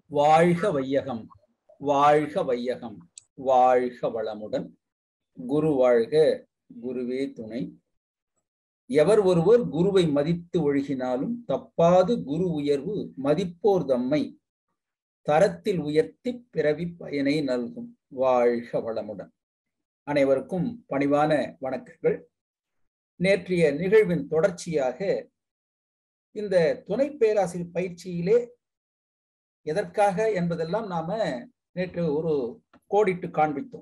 வாழ்க வையகம் வாழ்க வையகம் வாழ்க வளமுடன் குரு வாழ்க குருவே துணை எவர் ஒருவர் குருவை மதித்து ஒழுகினாலும் தப்பாது குரு உயர்வு மதிப்போர் தம்மை தரத்தில் உயர்த்தி பிறவி பயனை நல்கும் வாழ்க வளமுடன் அனைவருக்கும் பணிவான வணக்கங்கள் நேற்றைய நிகழ்வின் தொடர்ச்சியாக இந்த துணை பேராசிரியர் பயிற்சியிலே எதற்காக என்பதெல்லாம் நாம நேற்று ஒரு கோடிட்டு காண்பித்தோம்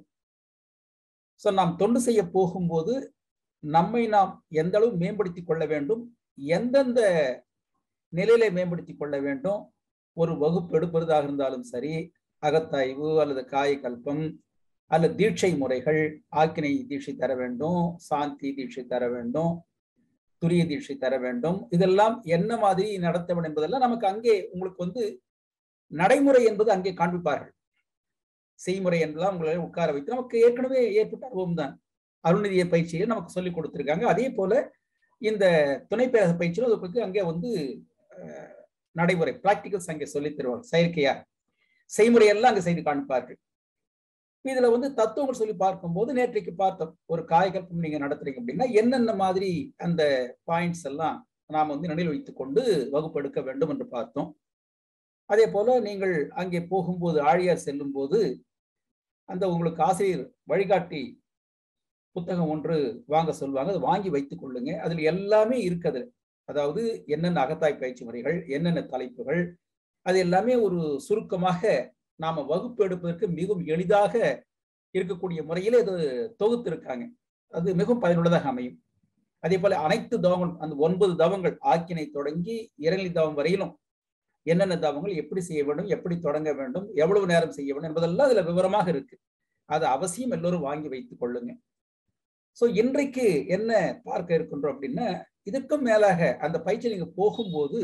ஸோ நாம் தொண்டு செய்ய போகும்போது நம்மை நாம் எந்த அளவு மேம்படுத்திக் கொள்ள வேண்டும் எந்தெந்த நிலையில மேம்படுத்திக் கொள்ள வேண்டும் ஒரு வகுப்பு எடுப்பதாக இருந்தாலும் சரி அகத்தாய்வு அல்லது காயக்கல்பம் அல்லது தீட்சை முறைகள் ஆக்கினை தீட்சை தர வேண்டும் சாந்தி தீட்சை தர வேண்டும் துரிய தீட்சை தர வேண்டும் இதெல்லாம் என்ன மாதிரி நடத்த வேண்டும் என்பதெல்லாம் நமக்கு அங்கே உங்களுக்கு வந்து நடைமுறை என்பது அங்கே காண்பிப்பார்கள் செய்முறை என்பதெல்லாம் உங்களை உட்கார வைத்து நமக்கு ஏற்கனவே ஏற்பட்ட அனுபவம் தான் அருள்நிதிய பயிற்சியை நமக்கு சொல்லி கொடுத்துருக்காங்க அதே போல இந்த துணைப்பேரக பயிற்சியில் உங்களுக்கு அங்கே வந்து நடைமுறை பிராக்டிகல்ஸ் அங்கே சொல்லி தருவாங்க செயற்கையா செய்முறையெல்லாம் அங்கே செய்து காண்பார்கள் இதுல வந்து தத்துவங்கள் சொல்லி பார்க்கும்போது நேற்றைக்கு பார்த்தோம் ஒரு காயகல்பம் நீங்க நடத்துறீங்க அப்படின்னா என்னென்ன மாதிரி அந்த பாயிண்ட்ஸ் எல்லாம் நாம் வந்து நினைவில் வைத்துக் கொண்டு வகுப்பு எடுக்க வேண்டும் என்று பார்த்தோம் அதே போல நீங்கள் அங்கே போகும்போது ஆழியார் செல்லும் போது அந்த உங்களுக்கு ஆசிரியர் வழிகாட்டி புத்தகம் ஒன்று வாங்க சொல்லுவாங்க அதை வாங்கி வைத்துக் கொள்ளுங்க அதுல எல்லாமே இருக்குது அதாவது என்னென்ன அகத்தாய் பயிற்சி முறைகள் என்னென்ன தலைப்புகள் அது எல்லாமே ஒரு சுருக்கமாக நாம வகுப்பு எடுப்பதற்கு மிகவும் எளிதாக இருக்கக்கூடிய முறையில இது தொகுத்து இருக்காங்க அது மிகவும் பயனுள்ளதாக அமையும் அதே போல அனைத்து தவங்கள் அந்த ஒன்பது தவங்கள் ஆக்கினை தொடங்கி இறங்கி தவம் வரையிலும் என்னென்ன தவங்கள் எப்படி செய்ய வேண்டும் எப்படி தொடங்க வேண்டும் எவ்வளவு நேரம் செய்ய வேண்டும் என்பதெல்லாம் அதுல விவரமாக இருக்கு அது அவசியம் எல்லோரும் வாங்கி வைத்துக் கொள்ளுங்க ஸோ இன்றைக்கு என்ன பார்க்க இருக்கின்றோம் அப்படின்னா இதுக்கும் மேலாக அந்த பயிற்சி நீங்க போகும்போது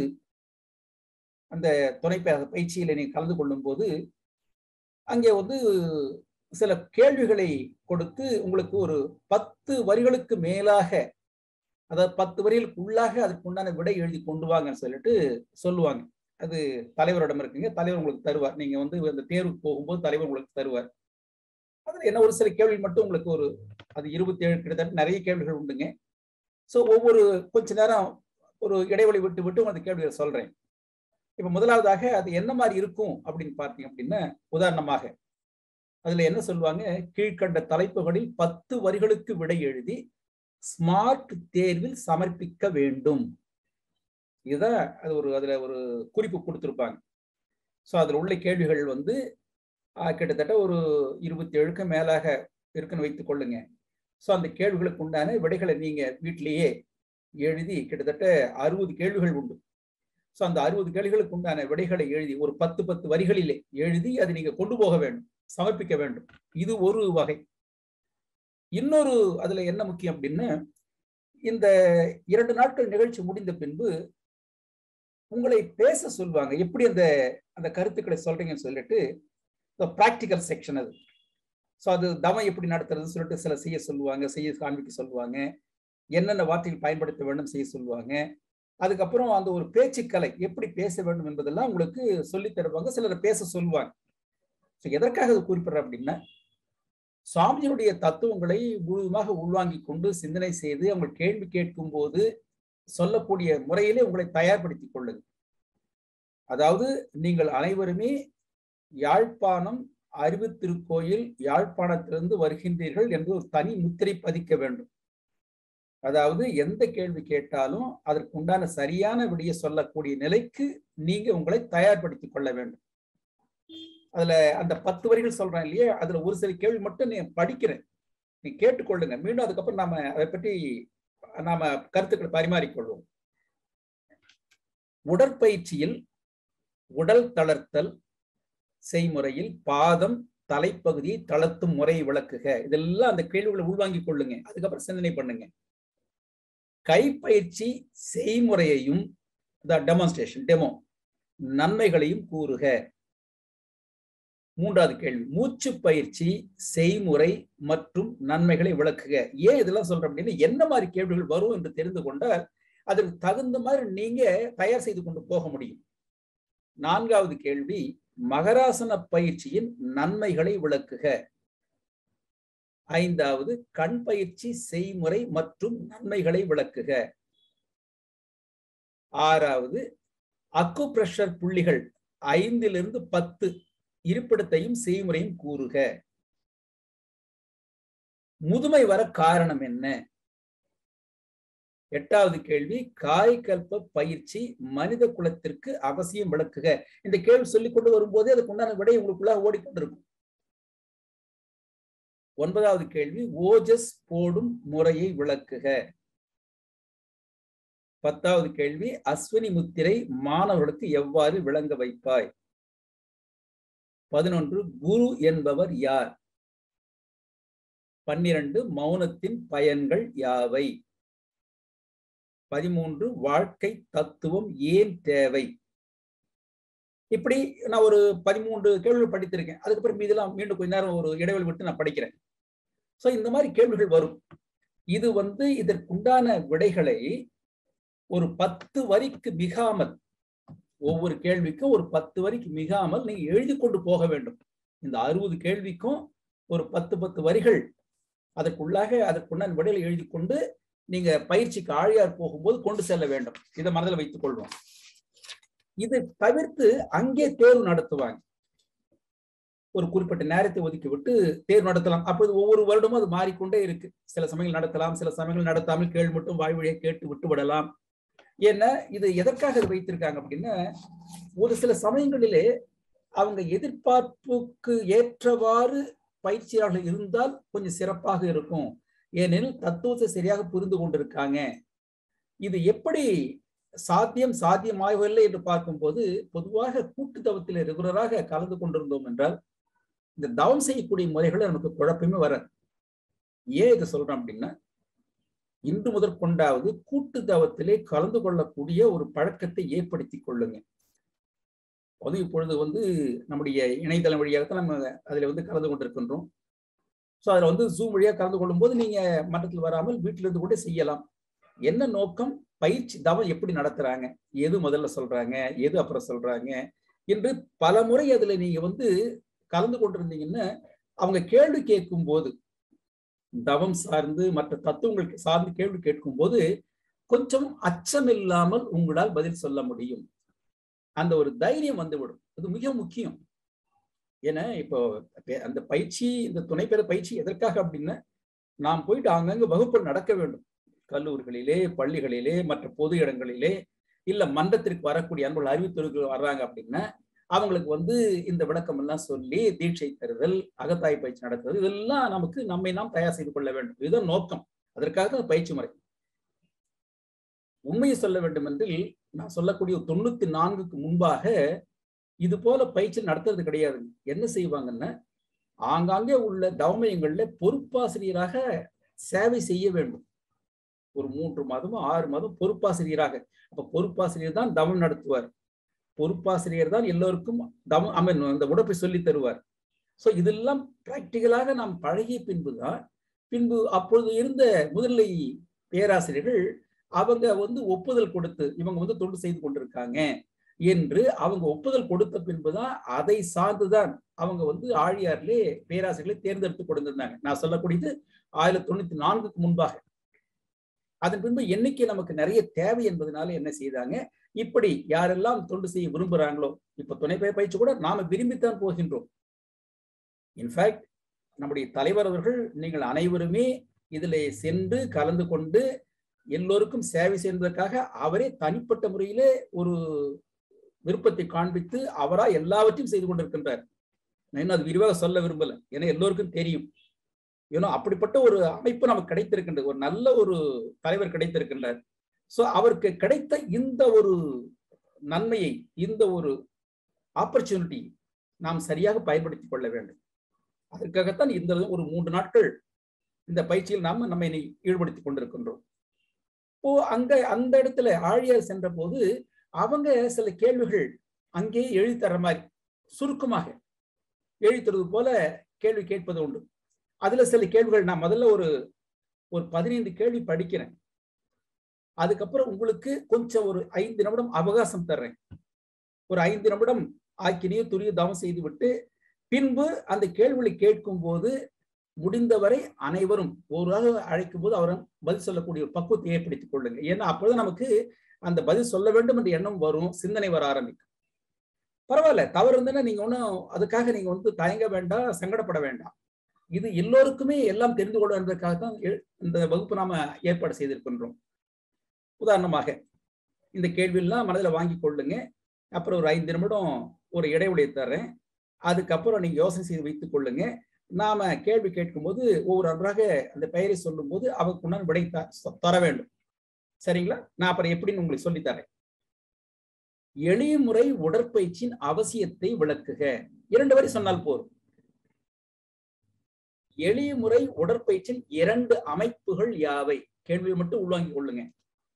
அந்த துணை பயிற்சியில நீங்க கலந்து கொள்ளும் போது அங்கே வந்து சில கேள்விகளை கொடுத்து உங்களுக்கு ஒரு பத்து வரிகளுக்கு மேலாக அதாவது பத்து வரிகளுக்கு உள்ளாக அதுக்கு உண்டான விடை எழுதி கொண்டு வாங்கன்னு சொல்லிட்டு சொல்லுவாங்க அது தலைவரிடம் இருக்குங்க தலைவர் உங்களுக்கு தருவார் நீங்க வந்து அந்த தேர்வுக்கு போகும்போது தலைவர் உங்களுக்கு தருவார் அதுல என்ன ஒரு சில கேள்வி மட்டும் உங்களுக்கு ஒரு அது இருபத்தி ஏழு கிட்டத்தட்ட நிறைய கேள்விகள் உண்டுங்க ஸோ ஒவ்வொரு கொஞ்ச நேரம் ஒரு இடைவெளி விட்டு விட்டு அந்த கேள்விகளை சொல்றேன் இப்ப முதலாவதாக அது என்ன மாதிரி இருக்கும் அப்படின்னு பார்த்தீங்க அப்படின்னா உதாரணமாக அதுல என்ன சொல்லுவாங்க கீழ்கண்ட தலைப்புகளில் பத்து வரிகளுக்கு விடை எழுதி ஸ்மார்ட் தேர்வில் சமர்ப்பிக்க வேண்டும் இதுதான் அது ஒரு அதுல ஒரு குறிப்பு கொடுத்துருப்பாங்க ஸோ அதுல உள்ள கேள்விகள் வந்து கிட்டத்தட்ட ஒரு இருபத்தி ஏழுக்கு மேலாக இருக்குன்னு வைத்துக் கொள்ளுங்க ஸோ அந்த கேள்விகளுக்கு உண்டான விடைகளை நீங்க வீட்டிலேயே எழுதி கிட்டத்தட்ட அறுபது கேள்விகள் உண்டு ஸோ அந்த அறுபது கேள்விகளுக்கு உண்டான விடைகளை எழுதி ஒரு பத்து பத்து வரிகளிலே எழுதி அதை நீங்க கொண்டு போக வேண்டும் சமர்ப்பிக்க வேண்டும் இது ஒரு வகை இன்னொரு அதுல என்ன முக்கியம் அப்படின்னா இந்த இரண்டு நாட்கள் நிகழ்ச்சி முடிந்த பின்பு உங்களை பேச சொல்லுவாங்க எப்படி அந்த அந்த கருத்துக்களை சொல்றீங்கன்னு சொல்லிட்டு ப்ராக்டிக்கல் செக்ஷன் அது ஸோ அது தவம் எப்படி நடத்துறதுன்னு சொல்லிட்டு சில செய்ய சொல்லுவாங்க செய்ய காண்பிக்க சொல்லுவாங்க என்னென்ன வார்த்தைகள் பயன்படுத்த வேண்டும் செய்ய சொல்லுவாங்க அதுக்கப்புறம் அந்த ஒரு பேச்சுக்கலை எப்படி பேச வேண்டும் என்பதெல்லாம் உங்களுக்கு சொல்லி தருவாங்க சிலர் பேச சொல்லுவாங்க ஸோ எதற்காக அது குறிப்பிடுற அப்படின்னா சுவாமியினுடைய தத்துவங்களை முழுவதுமாக உள்வாங்கி கொண்டு சிந்தனை செய்து அவங்க கேள்வி கேட்கும் போது சொல்லக்கூடிய முறையிலே உங்களை தயார்படுத்திக் கொள்ளுங்க அதாவது நீங்கள் அனைவருமே யாழ்ப்பாணம் அறிவு திருக்கோயில் யாழ்ப்பாணத்திலிருந்து வருகின்றீர்கள் என்று ஒரு தனி முத்திரை பதிக்க வேண்டும் அதாவது எந்த கேள்வி கேட்டாலும் அதற்கு உண்டான சரியான விடிய சொல்லக்கூடிய நிலைக்கு நீங்க உங்களை தயார்படுத்திக் கொள்ள வேண்டும் அதுல அந்த பத்து வரிகள் சொல்றேன் இல்லையா அதுல ஒரு சில கேள்வி மட்டும் நீ படிக்கிறேன் நீ கேட்டுக்கொள்ளுங்க மீண்டும் அதுக்கப்புறம் நாம அதை பற்றி நாம கருத்துக்களை பரிமாறிக்கொள்வோம் உடற்பயிற்சியில் உடல் தளர்த்தல் செய்முறையில் பாதம் தலைப்பகுதியை தளர்த்தும் முறையை விளக்குக இதெல்லாம் அந்த கேள்விகளை உள்வாங்கிக் கொள்ளுங்க அதுக்கப்புறம் சிந்தனை பண்ணுங்க கைப்பயிற்சி செய்முறையையும் டெமான்ஸ்ட்ரேஷன் டெமோ நன்மைகளையும் கூறுக மூன்றாவது கேள்வி மூச்சு பயிற்சி செய்முறை மற்றும் நன்மைகளை விளக்குக ஏன் இதெல்லாம் சொல்றேன் அப்படின்னா என்ன மாதிரி கேள்விகள் வரும் என்று தெரிந்து கொண்டால் அதற்கு தகுந்த மாதிரி நீங்க தயார் செய்து கொண்டு போக முடியும் நான்காவது கேள்வி மகராசன பயிற்சியின் நன்மைகளை விளக்குக ஐந்தாவது கண் பயிற்சி செய்முறை மற்றும் நன்மைகளை விளக்குக ஆறாவது அக்கு பிரஷர் புள்ளிகள் ஐந்திலிருந்து பத்து இருப்பிடத்தையும் செய்முறையும் கூறுக முதுமை வர காரணம் என்ன எட்டாவது கேள்வி காய்கல்ப பயிற்சி மனித குலத்திற்கு அவசியம் விளக்குக இந்த கேள்வி சொல்லிக் கொண்டு வரும்போதே அதுக்கு உண்டான விடை உங்களுக்குள்ள ஓடிக்கொண்டிருக்கும் ஒன்பதாவது கேள்வி ஓஜஸ் போடும் முறையை விளக்குக பத்தாவது கேள்வி அஸ்வினி முத்திரை மாணவர்களுக்கு எவ்வாறு விளங்க வைப்பாய் பதினொன்று குரு என்பவர் யார் பன்னிரண்டு மௌனத்தின் பயன்கள் யாவை பதிமூன்று வாழ்க்கை தத்துவம் ஏன் தேவை இப்படி நான் ஒரு பதிமூன்று கேள்விகள் படித்திருக்கேன் அதுக்கப்புறம் இதெல்லாம் மீண்டும் கொஞ்ச நேரம் ஒரு இடைவெளி விட்டு நான் படிக்கிறேன் சோ இந்த மாதிரி கேள்விகள் வரும் இது வந்து இதற்குண்டான விடைகளை ஒரு பத்து வரிக்கு மிகாமல் ஒவ்வொரு கேள்விக்கும் ஒரு பத்து வரிக்கு மிகாமல் நீங்க எழுதி கொண்டு போக வேண்டும் இந்த அறுபது கேள்விக்கும் ஒரு பத்து பத்து வரிகள் அதற்குள்ளாக அதற்குண்டான விடைகளை எழுதி கொண்டு நீங்க பயிற்சிக்கு ஆழியார் போகும்போது கொண்டு செல்ல வேண்டும் இதை மனதில் வைத்துக் கொள்வோம் இது தவிர்த்து அங்கே தேர்வு நடத்துவாங்க ஒரு குறிப்பிட்ட நேரத்தை ஒதுக்கி விட்டு தேர்வு நடத்தலாம் அப்போது ஒவ்வொரு வருடமும் அது மாறிக்கொண்டே இருக்கு சில சமயங்கள் நடத்தலாம் சில சமயங்கள் நடத்தாமல் கேள்வி மட்டும் வாய் வழியை கேட்டு விட்டு விடலாம் ஏன்னா இது எதற்காக இது வைத்திருக்காங்க அப்படின்னா ஒரு சில சமயங்களிலே அவங்க எதிர்பார்ப்புக்கு ஏற்றவாறு பயிற்சியாளர்கள் இருந்தால் கொஞ்சம் சிறப்பாக இருக்கும் ஏனெனில் தத்துவத்தை சரியாக புரிந்து கொண்டிருக்காங்க இது எப்படி சாத்தியம் சாத்தியமாகவில்லை என்று பார்க்கும்போது பொதுவாக கூட்டு தவத்தில் ரெகுலராக கலந்து கொண்டிருந்தோம் என்றால் இந்த தவம் செய்யக்கூடிய முறைகளை நமக்கு குழப்பமே வராது ஏன் இதை சொல்றோம் அப்படின்னா இன்று முதற் கொண்டாவது கூட்டு தவத்திலே கலந்து கொள்ளக்கூடிய ஒரு பழக்கத்தை ஏற்படுத்தி கொள்ளுங்க அது இப்பொழுது வந்து நம்முடைய இணையதளம் வழியாக நம்ம அதில் வந்து கலந்து கொண்டிருக்கின்றோம் ஸோ அதில் வந்து ஜூம் வழியாக கலந்து கொள்ளும் போது நீங்க மன்றத்தில் வராமல் வீட்டில இருந்து கூட செய்யலாம் என்ன நோக்கம் பயிற்சி தவம் எப்படி நடத்துறாங்க எது முதல்ல சொல்றாங்க எது அப்புறம் சொல்றாங்க என்று பல முறை அதுல நீங்க வந்து கலந்து கொண்டிருந்தீங்கன்னா அவங்க கேள்வி கேட்கும் போது தவம் சார்ந்து மற்ற தத்துவங்களுக்கு சார்ந்து கேள்வி கேட்கும் போது கொஞ்சம் அச்சம் இல்லாமல் உங்களால் பதில் சொல்ல முடியும் அந்த ஒரு தைரியம் வந்துவிடும் அது மிக முக்கியம் ஏன்னா இப்போ அந்த பயிற்சி இந்த துணை பெற பயிற்சி எதற்காக அப்படின்னா நாம் போயிட்டு அங்கங்க வகுப்புகள் நடக்க வேண்டும் கல்லூரிகளிலே பள்ளிகளிலே மற்ற பொது இடங்களிலே இல்ல மன்றத்திற்கு வரக்கூடிய அன்பர்கள் அறிவித்தொழில்கள் வர்றாங்க அப்படின்னா அவங்களுக்கு வந்து இந்த விளக்கம் எல்லாம் சொல்லி தீட்சை தருதல் அகத்தாய் பயிற்சி நடத்துவது இதெல்லாம் நமக்கு நம்மை நாம் தயார் செய்து கொள்ள வேண்டும் இதுதான் நோக்கம் அதற்காக தான் பயிற்சி முறை உண்மையை சொல்ல வேண்டும் என்றில் நான் சொல்லக்கூடிய தொண்ணூத்தி நான்குக்கு முன்பாக இது போல பயிற்சி நடத்துறது கிடையாது என்ன செய்வாங்கன்னா ஆங்காங்கே உள்ள தவமயங்கள்ல பொறுப்பாசிரியராக சேவை செய்ய வேண்டும் ஒரு மூன்று மாதமோ ஆறு மாதம் பொறுப்பாசிரியராக அப்ப பொறுப்பாசிரியர் தான் தவம் நடத்துவார் பொறுப்பாசிரியர் தான் எல்லோருக்கும் தவம் அமன் அந்த உடப்பை சொல்லி தருவார் ஸோ இதெல்லாம் பிராக்டிக்கலாக நாம் பழகிய பின்புதான் பின்பு அப்பொழுது இருந்த முதல்நிலை பேராசிரியர்கள் அவங்க வந்து ஒப்புதல் கொடுத்து இவங்க வந்து தொண்டு செய்து கொண்டிருக்காங்க என்று அவங்க ஒப்புதல் கொடுத்த பின்புதான் அதை சார்ந்துதான் அவங்க வந்து ஆழியார்லே பேராசிரியர்களை தேர்ந்தெடுத்து கொடுத்திருந்தாங்க நான் சொல்லக்கூடியது ஆயிரத்தி தொண்ணூத்தி நான்குக்கு முன்பாக அதன் பின்பு எண்ணிக்கை நமக்கு நிறைய தேவை என்பதனால என்ன செய்தாங்க இப்படி யாரெல்லாம் தொண்டு செய்ய விரும்புறாங்களோ இப்ப துணை பெயர் பயிற்சி கூட நாம விரும்பித்தான் போகின்றோம் இன்ஃபேக்ட் நம்முடைய தலைவர் அவர்கள் நீங்கள் அனைவருமே இதில் சென்று கலந்து கொண்டு எல்லோருக்கும் சேவை செய்வதற்காக அவரே தனிப்பட்ட முறையிலே ஒரு விருப்பத்தை காண்பித்து அவரா எல்லாவற்றையும் செய்து கொண்டிருக்கின்றார் நான் இன்னும் அது விரிவாக சொல்ல விரும்பல ஏன்னா எல்லோருக்கும் தெரியும் ஏன்னா அப்படிப்பட்ட ஒரு அமைப்பு நமக்கு கிடைத்திருக்கின்றது ஒரு நல்ல ஒரு தலைவர் கிடைத்திருக்கின்றார் சோ அவருக்கு கிடைத்த இந்த ஒரு நன்மையை இந்த ஒரு ஆப்பர்ச்சுனிட்டி நாம் சரியாக பயன்படுத்திக் கொள்ள வேண்டும் அதற்காகத்தான் இந்த ஒரு மூன்று நாட்கள் இந்த பயிற்சியில் நாம் நம்மை ஈடுபடுத்திக் கொண்டிருக்கின்றோம் ஓ அங்க அந்த இடத்துல ஆழியார் சென்ற போது அவங்க சில கேள்விகள் அங்கே எழுதி தர மாதிரி சுருக்கமாக எழுதி தருவது போல கேள்வி கேட்பது உண்டு அதுல சில கேள்விகள் நான் முதல்ல ஒரு ஒரு பதினைந்து கேள்வி படிக்கிறேன் அதுக்கப்புறம் உங்களுக்கு கொஞ்சம் ஒரு ஐந்து நிமிடம் அவகாசம் தர்றேன் ஒரு ஐந்து நிமிடம் ஆக்கினியோ துரியோ தவம் செய்துவிட்டு பின்பு அந்த கேள்விகளை கேட்கும் போது முடிந்தவரை அனைவரும் ஒரு அழைக்கும் போது அவரை பதில் சொல்லக்கூடிய ஒரு பக்குவத்தை ஏற்படுத்திக் கொள்ளுங்க ஏன்னா அப்பொழுது நமக்கு அந்த பதில் சொல்ல வேண்டும் என்ற எண்ணம் வரும் சிந்தனை வர ஆரம்பிக்கும் பரவாயில்ல தவறு இருந்ததுன்னா நீங்க ஒன்றும் அதுக்காக நீங்க வந்து தயங்க வேண்டாம் சங்கடப்பட வேண்டாம் இது எல்லோருக்குமே எல்லாம் தெரிந்து கொள்ளும் என்பதற்காக தான் இந்த வகுப்பு நாம ஏற்பாடு செய்திருக்கின்றோம் உதாரணமாக இந்த கேள்வியெல்லாம் மனதில் வாங்கி கொள்ளுங்க அப்புறம் ஒரு ஐந்து நிமிடம் ஒரு இடைவெளியை தர்றேன் அதுக்கப்புறம் நீங்க யோசனை செய்து வைத்துக் கொள்ளுங்க நாம கேள்வி கேட்கும்போது ஒவ்வொரு நன்றாக அந்த பெயரை சொல்லும் போது அவருக்கு உண்டான விடை தர வேண்டும் சரிங்களா நான் அப்புறம் எப்படின்னு உங்களுக்கு சொல்லித்தரேன் எளிய முறை உடற்பயிற்சியின் அவசியத்தை விளக்குக இரண்டு வரி சொன்னால் போதும் எளிய முறை உடற்பயிற்சியின் இரண்டு அமைப்புகள் யாவை கேள்வியை மட்டும் உள்வாங்கிக் கொள்ளுங்க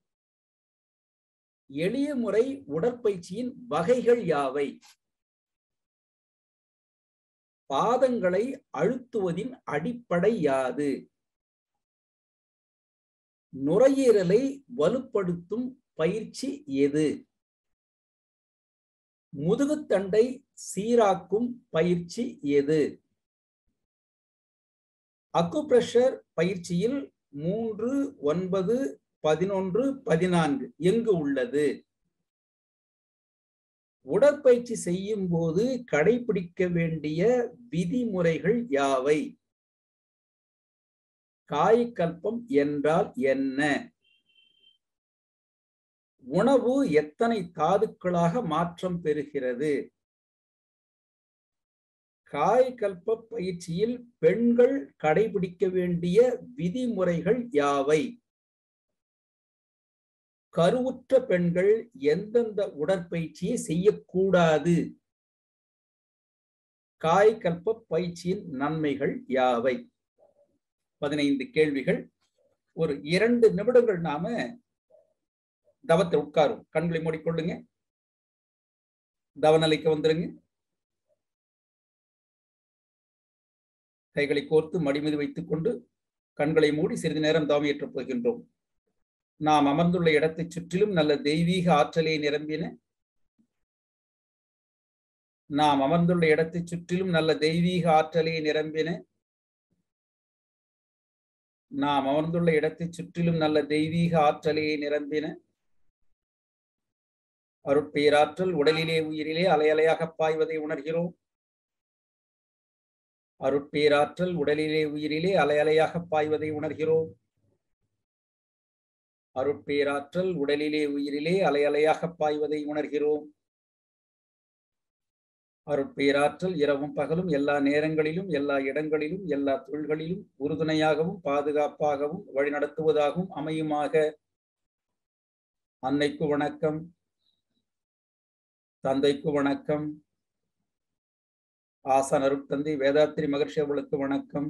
எளிய முறை உடற்பயிற்சியின் வகைகள் யாவை பாதங்களை அழுத்துவதின் அடிப்படை யாது நுரையீரலை வலுப்படுத்தும் பயிற்சி எது முதுகுத்தண்டை சீராக்கும் பயிற்சி எது அக்குப்ரெஷர் பயிற்சியில் மூன்று ஒன்பது பதினொன்று பதினான்கு எங்கு உள்ளது உடற்பயிற்சி செய்யும் போது கடைபிடிக்க வேண்டிய விதிமுறைகள் யாவை காய்கல்பம் என்றால் என்ன உணவு எத்தனை தாதுக்களாக மாற்றம் பெறுகிறது காய்கல்ப பயிற்சியில் பெண்கள் கடைபிடிக்க வேண்டிய விதிமுறைகள் யாவை கருவுற்ற பெண்கள் எந்தெந்த உடற்பயிற்சியை செய்யக்கூடாது காய்கல்ப பயிற்சியின் நன்மைகள் யாவை பதினைந்து கேள்விகள் ஒரு இரண்டு நிமிடங்கள் நாம தவத்தை உட்காரும் கண்களை மூடிக்கொள்ளுங்க தவநிலைக்கு வந்துருங்க கைகளை கோர்த்து மடிமீது வைத்துக் கொண்டு கண்களை மூடி சிறிது நேரம் தவமையேற்றப் போகின்றோம் நாம் அமர்ந்துள்ள இடத்தை சுற்றிலும் நல்ல தெய்வீக ஆற்றலை நிரம்பின நாம் அமர்ந்துள்ள இடத்தை சுற்றிலும் நல்ல தெய்வீக ஆற்றலை நிரம்பின நாம் அமர்ந்துள்ள இடத்தை சுற்றிலும் நல்ல தெய்வீக ஆற்றலை நிரம்பின அருட்பேராற்றல் உடலிலே உயிரிலே அலையலையாக பாய்வதை உணர்கிறோம் அருட்பேராற்றல் உடலிலே உயிரிலே அலையலையாக பாய்வதை உணர்கிறோம் அருட்பேராற்றல் உடலிலே உயிரிலே அலையலையாக பாய்வதை உணர்கிறோம் அருட்பேராற்றல் இரவும் பகலும் எல்லா நேரங்களிலும் எல்லா இடங்களிலும் எல்லா தொழில்களிலும் உறுதுணையாகவும் பாதுகாப்பாகவும் வழிநடத்துவதாகவும் அமையுமாக அன்னைக்கு வணக்கம் தந்தைக்கு வணக்கம் ஆசான் அருட்தந்தை வேதாத்திரி மகர்ஷி அவர்களுக்கு வணக்கம்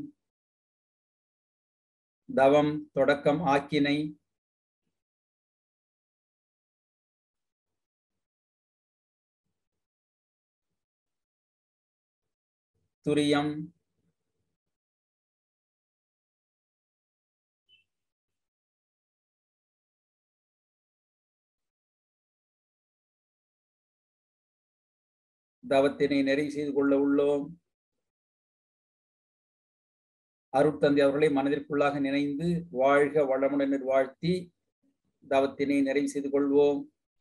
தவம் தொடக்கம் ஆக்கினை துரியம் தவத்தினை நிறைவு செய்து கொள்ள உள்ளோம் அருட்தந்தை அவர்களை மனதிற்குள்ளாக நினைந்து வாழ்க வளமுடன் வாழ்த்தி தவத்தினை நிறைவு செய்து கொள்வோம்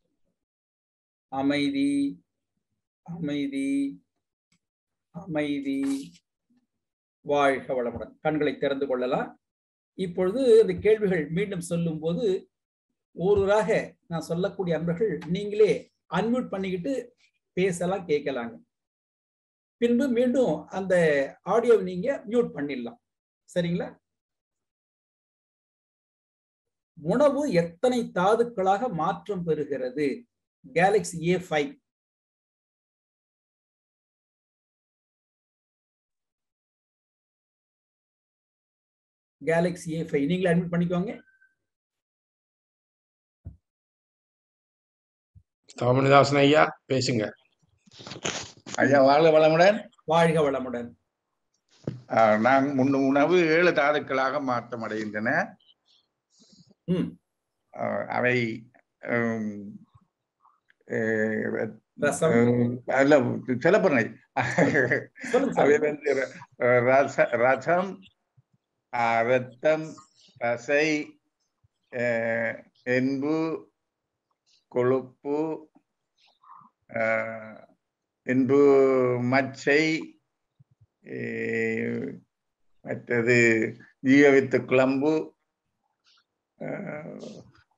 அமைதி அமைதி அமைதி வாழ்க வளமுடன் கண்களை திறந்து கொள்ளலாம் இப்பொழுது இந்த கேள்விகள் மீண்டும் சொல்லும் போது ஒருவராக நான் சொல்லக்கூடிய அன்பர்கள் நீங்களே அன்மியூட் பண்ணிக்கிட்டு பேசலாம் கேட்கலாங்க பின்பு மீண்டும் அந்த ஆடியோ நீங்க மியூட் பண்ணிடலாம் சரிங்களா உணவு எத்தனை தாதுக்களாக மாற்றம் பெறுகிறது galaxy A five galaxy A five நீங்களே அட்மிட் பண்ணிக்கோங்க தவமணிதாசன் ஐயா பேசுங்க ஐயா வாழ்க வளமுடன் வாழ்க வளமுடன் ஆஹ் நான் முன்ன உணவு ஏழு தாதுக்களாக மாற்றம் அடைகின்றன ம் ஆஹ் அவை ஹம், அஹ், ரசம் அல்ல செலப்பனை சொல்லுங்க அவை சார் வந்து ர- ரச ரசம் ஆஹ் ரத்தம் தசை ஆஹ் என்பு கொழுப்பு ஆஹ் என்பு மச்சை ஆஹ் மற்றது ஜீவவித்து குழம்பு ஆஹ்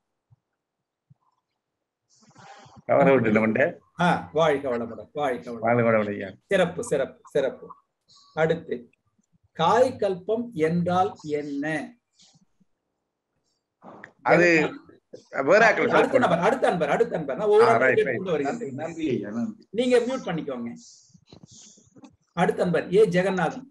தவற விட்டு ஆ வாழ்க வளமுடன் வாழ்க வளமுடன் வாழ்க சிறப்பு சிறப்பு சிறப்பு அடுத்து காய் கல்பம் என்றால் என்ன அது வேற ஆட்கள் அடுத்த சொல்லக்கூடாது. நபர் அடுத்த அன்பர் அடுத்த அன்பர் நான் ஒவ்வொரு ஆ, ஆட்கள் right, கேட்டு right. கொண்டு வருகிறேன். நன்றி ஐயா, நன்றி. நீங்க மியூட் பண்ணிக்கோங்க அடுத்த அன்பர் ஏ ஜெகநாதன்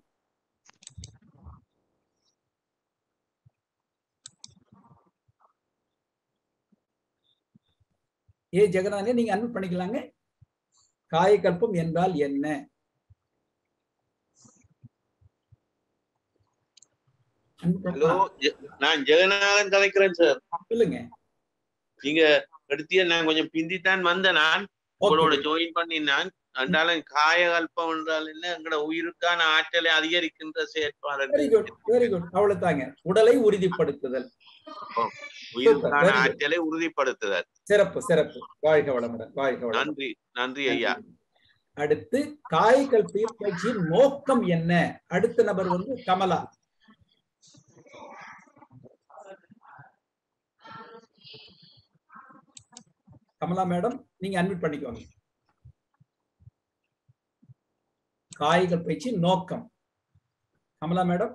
ஏ ஜெகநாதன் நீங்க அன்பு பண்ணிக்கலாங்க காயகல்பம் என்றால் என்ன அன்பு ஹலோ பண்ணலாம். ஜெ- நான் ஜெகநாதன் கதைக்கிறேன் சார் சொல்லுங்க நீங்க எடுத்திய நான் கொஞ்சம் பிந்தித்தான் வந்தேன் நான் உங்களோட ஜாயின் பண்ணினான் என்றாலும் காயகல்பம் என்றால் என்ன எங்களோட உயிருக்கான ஆற்றலை அதிகரிக்கின்ற செயற்பாடு வெரி குட் வெரி குட் அவ்வளவுதாங்க உடலை உறுதிப்படுத்துதல் உயிருக்கான very good. ஆற்றலை உறுதிப்படுத்துதல் சிறப்பு சிறப்பு வாழ்க வளமுடன் வாழ்க வளமுடன் நன்றி நன்றி ஐயா அடுத்து காய்கள் பயிற்சியின் நோக்கம் என்ன அடுத்த நபர் வந்து கமலா கமலா மேடம் நீங்க அட்மிட் பண்ணிக்கோங்க காய்கள் பயிற்சி நோக்கம் கமலா மேடம்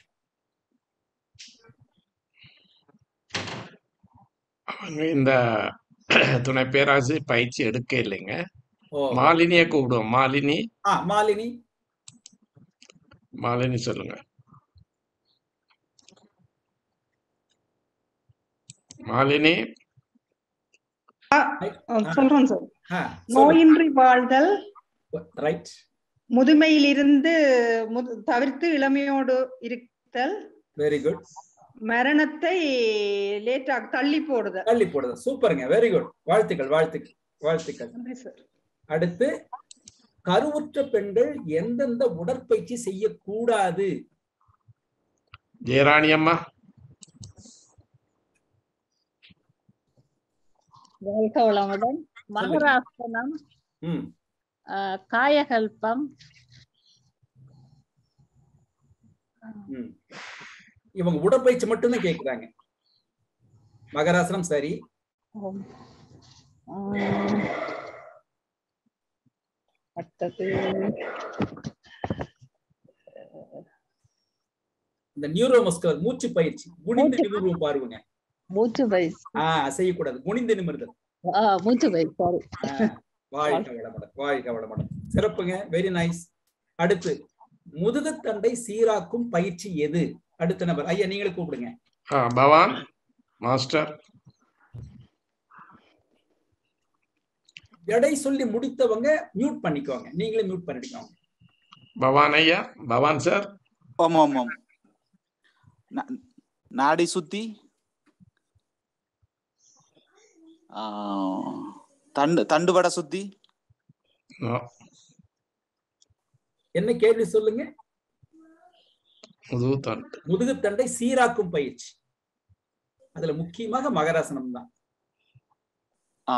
அவங்க இந்த துணை பேராசி பயிற்சி எடுக்க இல்லைங்க ஓ மாலினியை கூப்பிடுவோம் மாலினி ஆ மாலினி மாலினி சொல்லுங்க மாலினி அஹ் சொல்றேன் சார் ஆ நோயின்றி வாழ்தல் ரைட் முதுமையிலிருந்து முது- தவிர்த்து இளமையோடு இருத்தல் வெரி குட் மரணத்தை லேட்டா தள்ளி போடுதல் தள்ளி போடுது சூப்பருங்க வெரி குட் வாழ்த்துக்கள் வாழ்த்துக்கள் வாழ்த்துக்கள் நன்றி சார் அடுத்து கருவுற்ற பெண்கள் எந்தெந்த உடற்பயிற்சி செய்யக்கூடாது ஜெயராணி அம்மா வாழ்க வளமுடன் மகராசனம் ம் ஆஹ், காயகல்பம் ம் இவங்க உடற்பயிற்சி மட்டும்தான் கேக்குறாங்க மகராசனம் சரி ஆம். ஆஹ், அடுத்தது இந்த நியூரோமஸ்குலர் மூச்சு பயிற்சி குனிந்து மூச்சு. நிமிர்வும் பாருங்க மூச்சு பயிற்சி ஆஹ் செய்யக்கூடாது குனிந்து நிமிர்தல் ஆஹ், மூச்சு பயிற்சி சாரி ஆஹ், வாழ்க வளமுடன் வாழ்க வளமுடன் சிறப்புங்க வெரி நைஸ் அடுத்து முதுகுத்தண்டை சீராக்கும் பயிற்சி எது அடுத்த நபர் ஐயா நீங்களே கூப்பிடுங்க ஆ பவான் மாஸ்டர் எடை சொல்லி முடித்தவங்க மியூட் பண்ணிக்கோங்க நீங்களே மியூட் பண்ணிக்கோங்க பவான் ஐயா பவான் சார் ஆமாம் ஆமாம் நா- நாடி சுத்தி ஆ, தண்டு தண்டுவடை சுத்தி நோ என்ன கேள்வி சொல்லுங்க முதுகு தண்டு முதுகுத்தண்டை சீராக்கும் பயிற்சி அதுல முக்கியமாக மகராசனம் தான் ஆ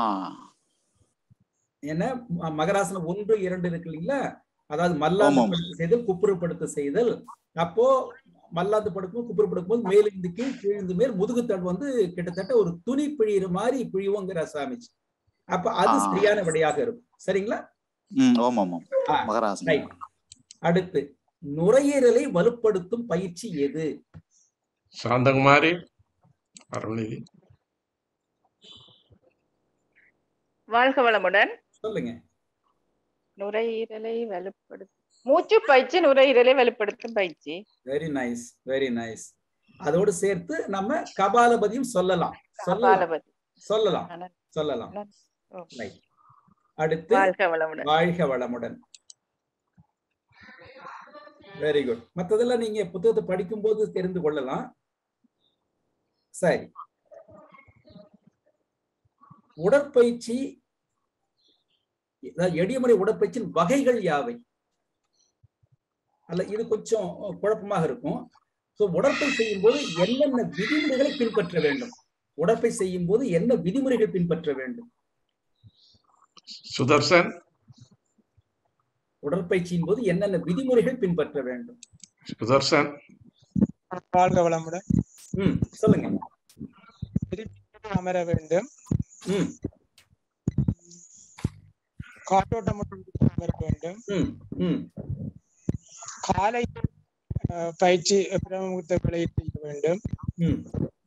ஏன்னா ம- மகராசனம் ஒன்று இரண்டு இருக்கு இல்லைங்களா அதாவது மல்லாந்து ஆமாம். படுத்து செய்தல் குப்புறப்படுத்த செய்தல் அப்போ மல்லாந்து படுக்கும் குப்புறப்படுக்கும் போது மேலிருந்து கீழ் கீழ்ந்து மேல் முதுகுத்தண்டு வந்து கிட்டத்தட்ட ஒரு துணி பிழியிற மாதிரி பிழிவோங்கிற சாமிச்சு அப்ப அது ஆ. சரியான விடையாக இருக்கும் சரிங்களா ம் ஆமாம் ஆமாம் ஆ, மகராசனம் ரைட் அடுத்து நுரையீரலை வலுப்படுத்தும் பயிற்சி எது சாந்தகுமாரி அருள்நிதி வாழ்க வளமுடன் சொல்லுங்க நுரையீரலை வலுப்படுத்தும் மூச்சு பயிற்சி நுரையீரலை வலுப்படுத்தும் பயிற்சி வெரி நைஸ் வெரி நைஸ் அதோடு சேர்த்து நம்ம கபாலபதியும் சொல்லலாம் சொல்லலாம் பாலபதி சொல்லலாம் ஆனந்த். சொல்லலாம் ஆனந்த். ஓ. ரைட் அடுத்து வாழ்க வளமுடன் வாழ்க வளமுடன் வெரி குட் மத்ததெல்லாம் நீங்க புத்தகத்தை படிக்கும்போது தெரிந்து கொள்ளலாம் சரி உடற்பயிற்சி அதாவது எளிய முறை உடற்பயிற்சியின் வகைகள் யாவை அல்ல இது கொஞ்சம் குழப்பமாக இருக்கும் ஸோ உடற்பயிற்சி செய்யும் போது என்னென்ன விதிமுறைகளை பின்பற்ற வேண்டும் உடற்பயிற்சி செய்யும் போது என்ன விதிமுறைகள் பின்பற்ற வேண்டும் சுதர்சன் உடற்பயிற்சியின் போது என்னென்ன விதிமுறைகள் பின்பற்ற வேண்டும் சுதர்சன் வாழ்க வளமுடன் ம் சொல்லுங்க அமர வேண்டும் ம் காற்றோட்டமுடன் அமர வேண்டும் ம் ம் காலை அஹ், பயிற்சி பிரம்மமுகூர்த்த வேலையை செய்ய வேண்டும் ம்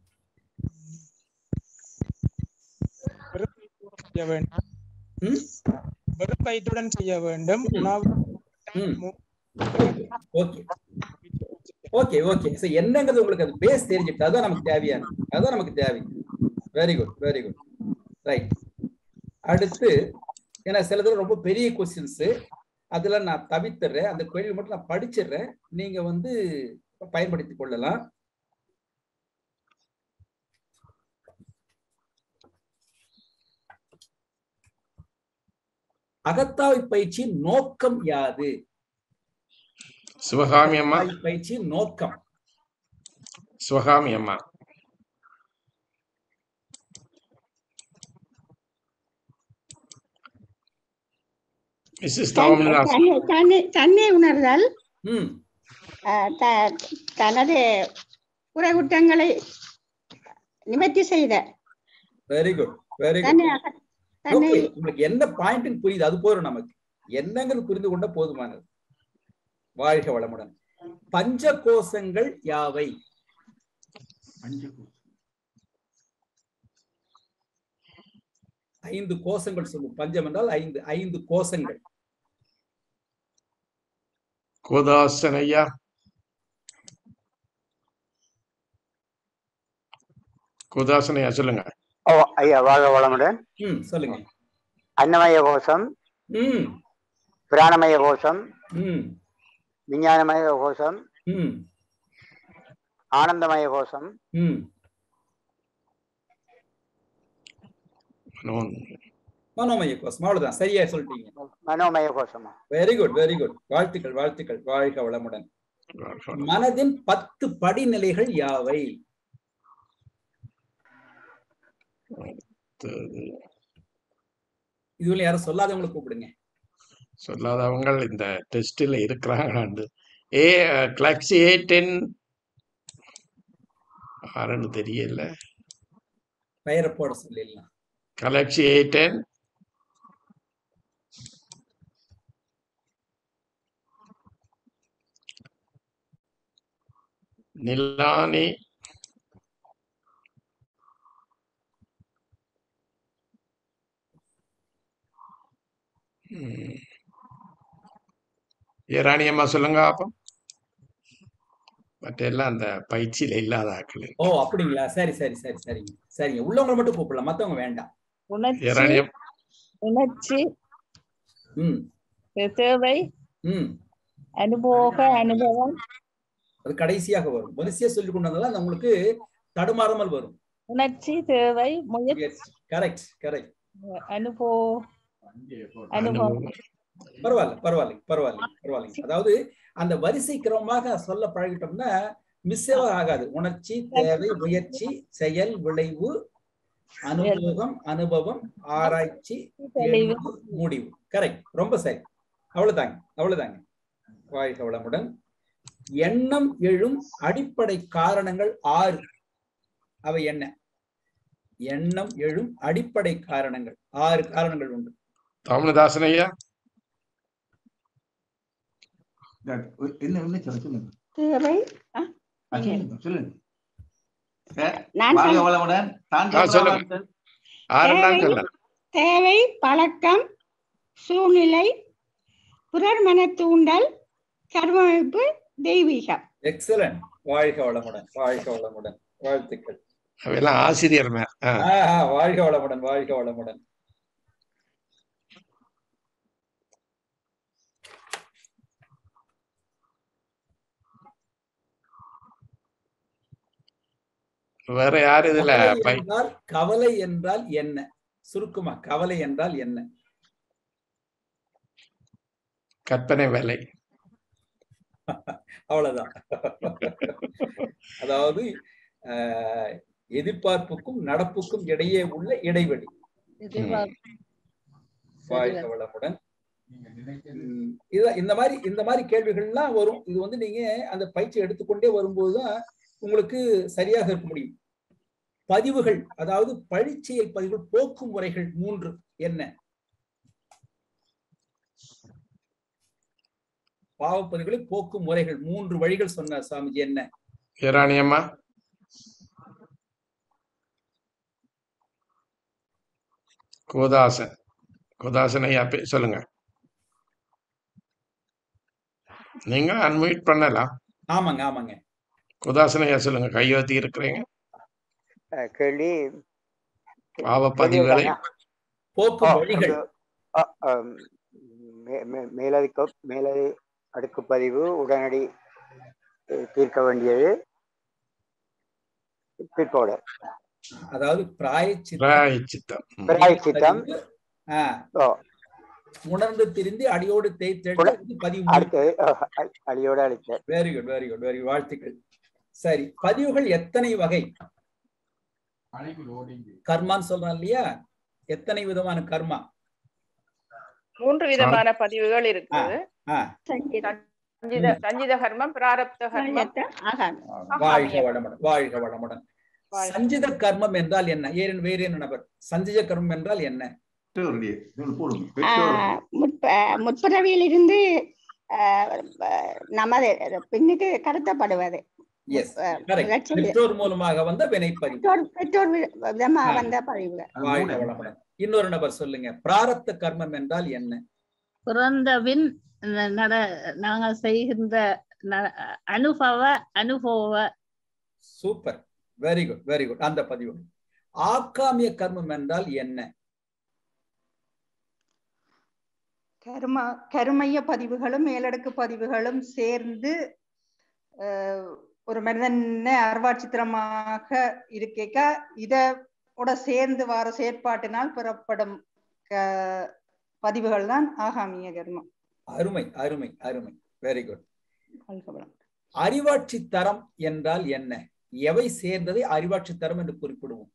வெறும் வயிற்றுடன் செய்ய வேண்டும் ம் வெறும் வயிற்றுடன் செய்ய வேண்டும் ம். உணவு ம் ஓகே ஓகே ஓகே சோ என்னங்கிறது உங்களுக்கு அது பேஸ் தெரிஞ்சுட்டு அதான் நமக்கு தேவையான அதான் நமக்கு தேவை very good very good right அடுத்து ஏன்னா சிலது ரொம்ப பெரிய கொஸ்டின்ஸ் அதுல நான் தவிர்த்துறேன் அந்த கேள்வி மட்டும் நான் படிச்சிடுறேன் நீங்க வந்து பயன்படுத்திக் கொள்ளலாம் அகத்தாய் பயிற்சியின் நோக்கம் யாது சிவகாமி அம்மா அகத்தாய் பயிற்சியின் நோக்கம் சிவகாமி அம்மா மிஸ்ஸஸ் தவமிதாஸ் தன்னை தன்னை தன்னை உணர்தல் ம் அஹ், த- தனது குறைகுற்றங்களை நிவர்த்தி செய்த வெரி குட் வெரி தன்னை குட் அக- தன்னை ஓகே உங்களுக்கு என்ன பாயிண்ட் புரியுது அது போதும் நமக்கு என்னங்கிறது புரிந்து கொண்ட போதுமானது வாழ்க வளமுடன் பஞ்ச கோஷங்கள் யாவை ஐந்து கோஷங்கள் சொல்லும் பஞ்சம் என்றால் ஐந்து ஐந்து கோஷங்கள் கோதாசன் ஐயா கோதாசன் ஐயா சொல்லுங்க ஓ ஐயா வாழ்க வளமுடன் ம் சொல்லுங்க அன்னமய கோஷம் ம் பிராணமய கோஷம் ம் விஞ்ஞானமய கோஷம் ம் ஆனந்தமய கோஷம் ம் மனோன் மனோமய கோஷம் அவ்வளவுதான் சரியா சொல்லிட்டீங்க மனோமய கோஷமா வெரி குட் வெரி குட் வாழ்த்துக்கள் வாழ்த்துக்கள் வாழ்க வளமுடன் வாழ்க வளமுடன். மனதின் பத்து படிநிலைகள் யாவை அடுத்தது இதுல யாரும் சொல்லாதவங்களை கூப்பிடுங்க சொல்லாதவங்க இந்த டெஸ்டில் இருக்கிறாங்களாண்டு ஏ கிளக்ஸி ஏ டென் ஆறுன்னு தெரியல பெயரை போட சொல்லிடலாம் கலக்ஸி ஏ டென் நிலானி ம். ஏ ராணி அம்மா சொல்லுங்க அப்போ மற்ற எல்லாம் அந்த பயிற்சியில இல்லாத ஆக்கள் ஓ அப்படிங்களா சரி சரி சரி சரிங்க சரிங்க உள்ளவங்களை மட்டும் கூப்பிடலாம் மத்தவங்க வேண்டாம் ஏ உணர்ச்சி ராணி அம்மா, உணர்ச்சி ம் தேவை ம் அனுபவ அனுபவம் அது கடைசியாக வரும் வரிசையா சொல்லி கொண்டு வந்தாலும் அது உங்களுக்கு தடுமாறாமல் வரும் உணர்ச்சி தேவை முயற்சி கரெக்ட் கரெக்ட் அனுபவ அனுபவம் அனுபவம் பரவாயில்ல பரவாயில்லைங்க பரவாயில்லைங்க பரவாயில்லைங்க அதாவது அந்த வரிசை கிரமமாக சொல்ல பழகிட்டோம்னா மிஸ்ஸே ஆகாது உணர்ச்சி தேவை முயற்சி செயல் விளைவு அனுபவம் அனுபவம் ஆராய்ச்சி தெளிவு தேர்வு, முடிவு கரெக்ட் ரொம்ப சரி அவ்வளவுதாங்க அவ்வளவுதாங்க வாழ்க வளமுடன் எண்ணம் எழும் அடிப்படை காரணங்கள் ஆறு அவை என்ன எண்ணம் எழும் அடிப்படை காரணங்கள் ஆறு காரணங்கள் உண்டு தாமனதாசன் ஐயா என்ன என்ன சொல்ல சொல்லுங்க தேவை ஆ, ஆ, சொல்லுங்க சொல்லுங்க சார், நான் வாழ்க சொல்- வளமுடன் தான் ஆ, சொல்லுங்க. சொல்றேன் ஆறுலாம் தேவை சொல்ல தேவை பழக்கம் சூழ்நிலை பிறர் மன தூண்டல் கர்மமைப்பு தெய்வீகம் எக்ஸலன்ட் வாழ்க வளமுடன் வாழ்க வளமுடன் வாழ்த்துக்கள் அவையெல்லாம் ஆசிரியர் மே ஆ ஆஹா, வாழ்க வளமுடன் வாழ்க வளமுடன் வேற யார் இதுல கவலை பை என்றால் கவலை என்றால் என்ன சுருக்குமா கவலை என்றால் என்ன கற்பனை வேலை அவ்வளவுதான் அதாவது ஆஹ், எதிர்பார்ப்புக்கும் நடப்புக்கும் இடையே உள்ள இடைவெளி எதிர்பார்ப்பு வாழ்க வளமுடன் உம், இத இந்த மாதிரி இந்த மாதிரி கேள்விகள்லாம் வரும் இது வந்து நீங்க அந்த பயிற்சி எடுத்துக்கொண்டே வரும்போதுதான் உங்களுக்கு சரியாக இருக்க முடியும் பதிவுகள் அதாவது பழிச்செயல் பதிவுகள் போக்கும் முறைகள் மூன்று என்ன பாவப்பதிவுகளை போக்கும் முறைகள் மூன்று வழிகள் சொன்னார் சாமிஜி என்ன இராணியம்மா கோதாசன் கோதாசன் ஐயா பே- சொல்லுங்க நீங்க அன்மியூட் பண்ணலாம் ஆமாங்க ஆமாங்க கோதாசன் ஐயா சொல்லுங்க கையெழுத்தி இருக்கிறீங்க அஹ் கேள்வி பாவப்பதிவுகளை போக்கும் ஓ, வழிகள் அ, அம், மே- மே- மேலதிக மேலதி அடுக்கு பதிவு உடனடி அஹ், தீர்க்க வேண்டியது பிற்போடு அதாவது பிராயச்சித்தம் பிராயச்சித்தம் ம். பிராயச்சித்தம் ஆஹ், ஓ உணர்ந்து திரிந்து அடியோடு தேய்த்தெழுந்து பதிவு அடுத்து அஹ், அ- அடியோடு அழித்த very good very good very வாழ்த்துக்கள் சரி பதிவுகள் எத்தனை வகை கர்மான்னு சொல்றான் இல்லையா எத்தனை விதமான கர்மா மூன்று விதமான பதிவுகள் இருக்குது ஆ, சஞ்சித சஞ்சித கர்மம் பிராரப்த கர்மம் வாழ்க வளமுடன் வாழ்க வளமுடன் சஞ்சித கர்மம் என்றால் என்ன ஏன் வேறு என்ன நபர் சஞ்சித கர்மம் என்றால் என்ன ஆஹ் முற்ப முற்பிறவியில் இருந்து நமது பின்னுக்கு கடத்தப்படுவது எஸ் அஹ் கரெக்ட் லட்சம் பெற்றோர் மூலமாக வந்த வினைப்பதிவு பெற்றோர் பெற்றோர் வி- விதமா வந்த பதிவுகள் வாழ்க வளமுடன் இன்னொரு நபர் சொல்லுங்க பிராரப்த கர்மம் என்றால் என்ன பிறந்தபின் ந- நட நாங்கள் செய்கின்ற ந- அனுபவ அனுபவ super very good very good அந்த பதிவு ஆக்காமிய கர்மம் என்றால் என்ன கரும கருமைய பதிவுகளும் மேலடுக்கு பதிவுகளும் சேர்ந்து அஹ், ஒரு மனிதனை அர்வாச்சித்திரமாக இருக்க இதோட சேர்ந்து வர செயற்பாட்டினால் பெறப்படும் க- பதிவுகள் தான் ஆகாமிய கர்மம் அருமை அருமை அருமை வெரி குட் வாழ்க வளம். அறிவாட்சி தரம் என்றால் என்ன எவை சேர்ந்ததை அறிவாட்சி தரம் என்று குறிப்பிடுவோம்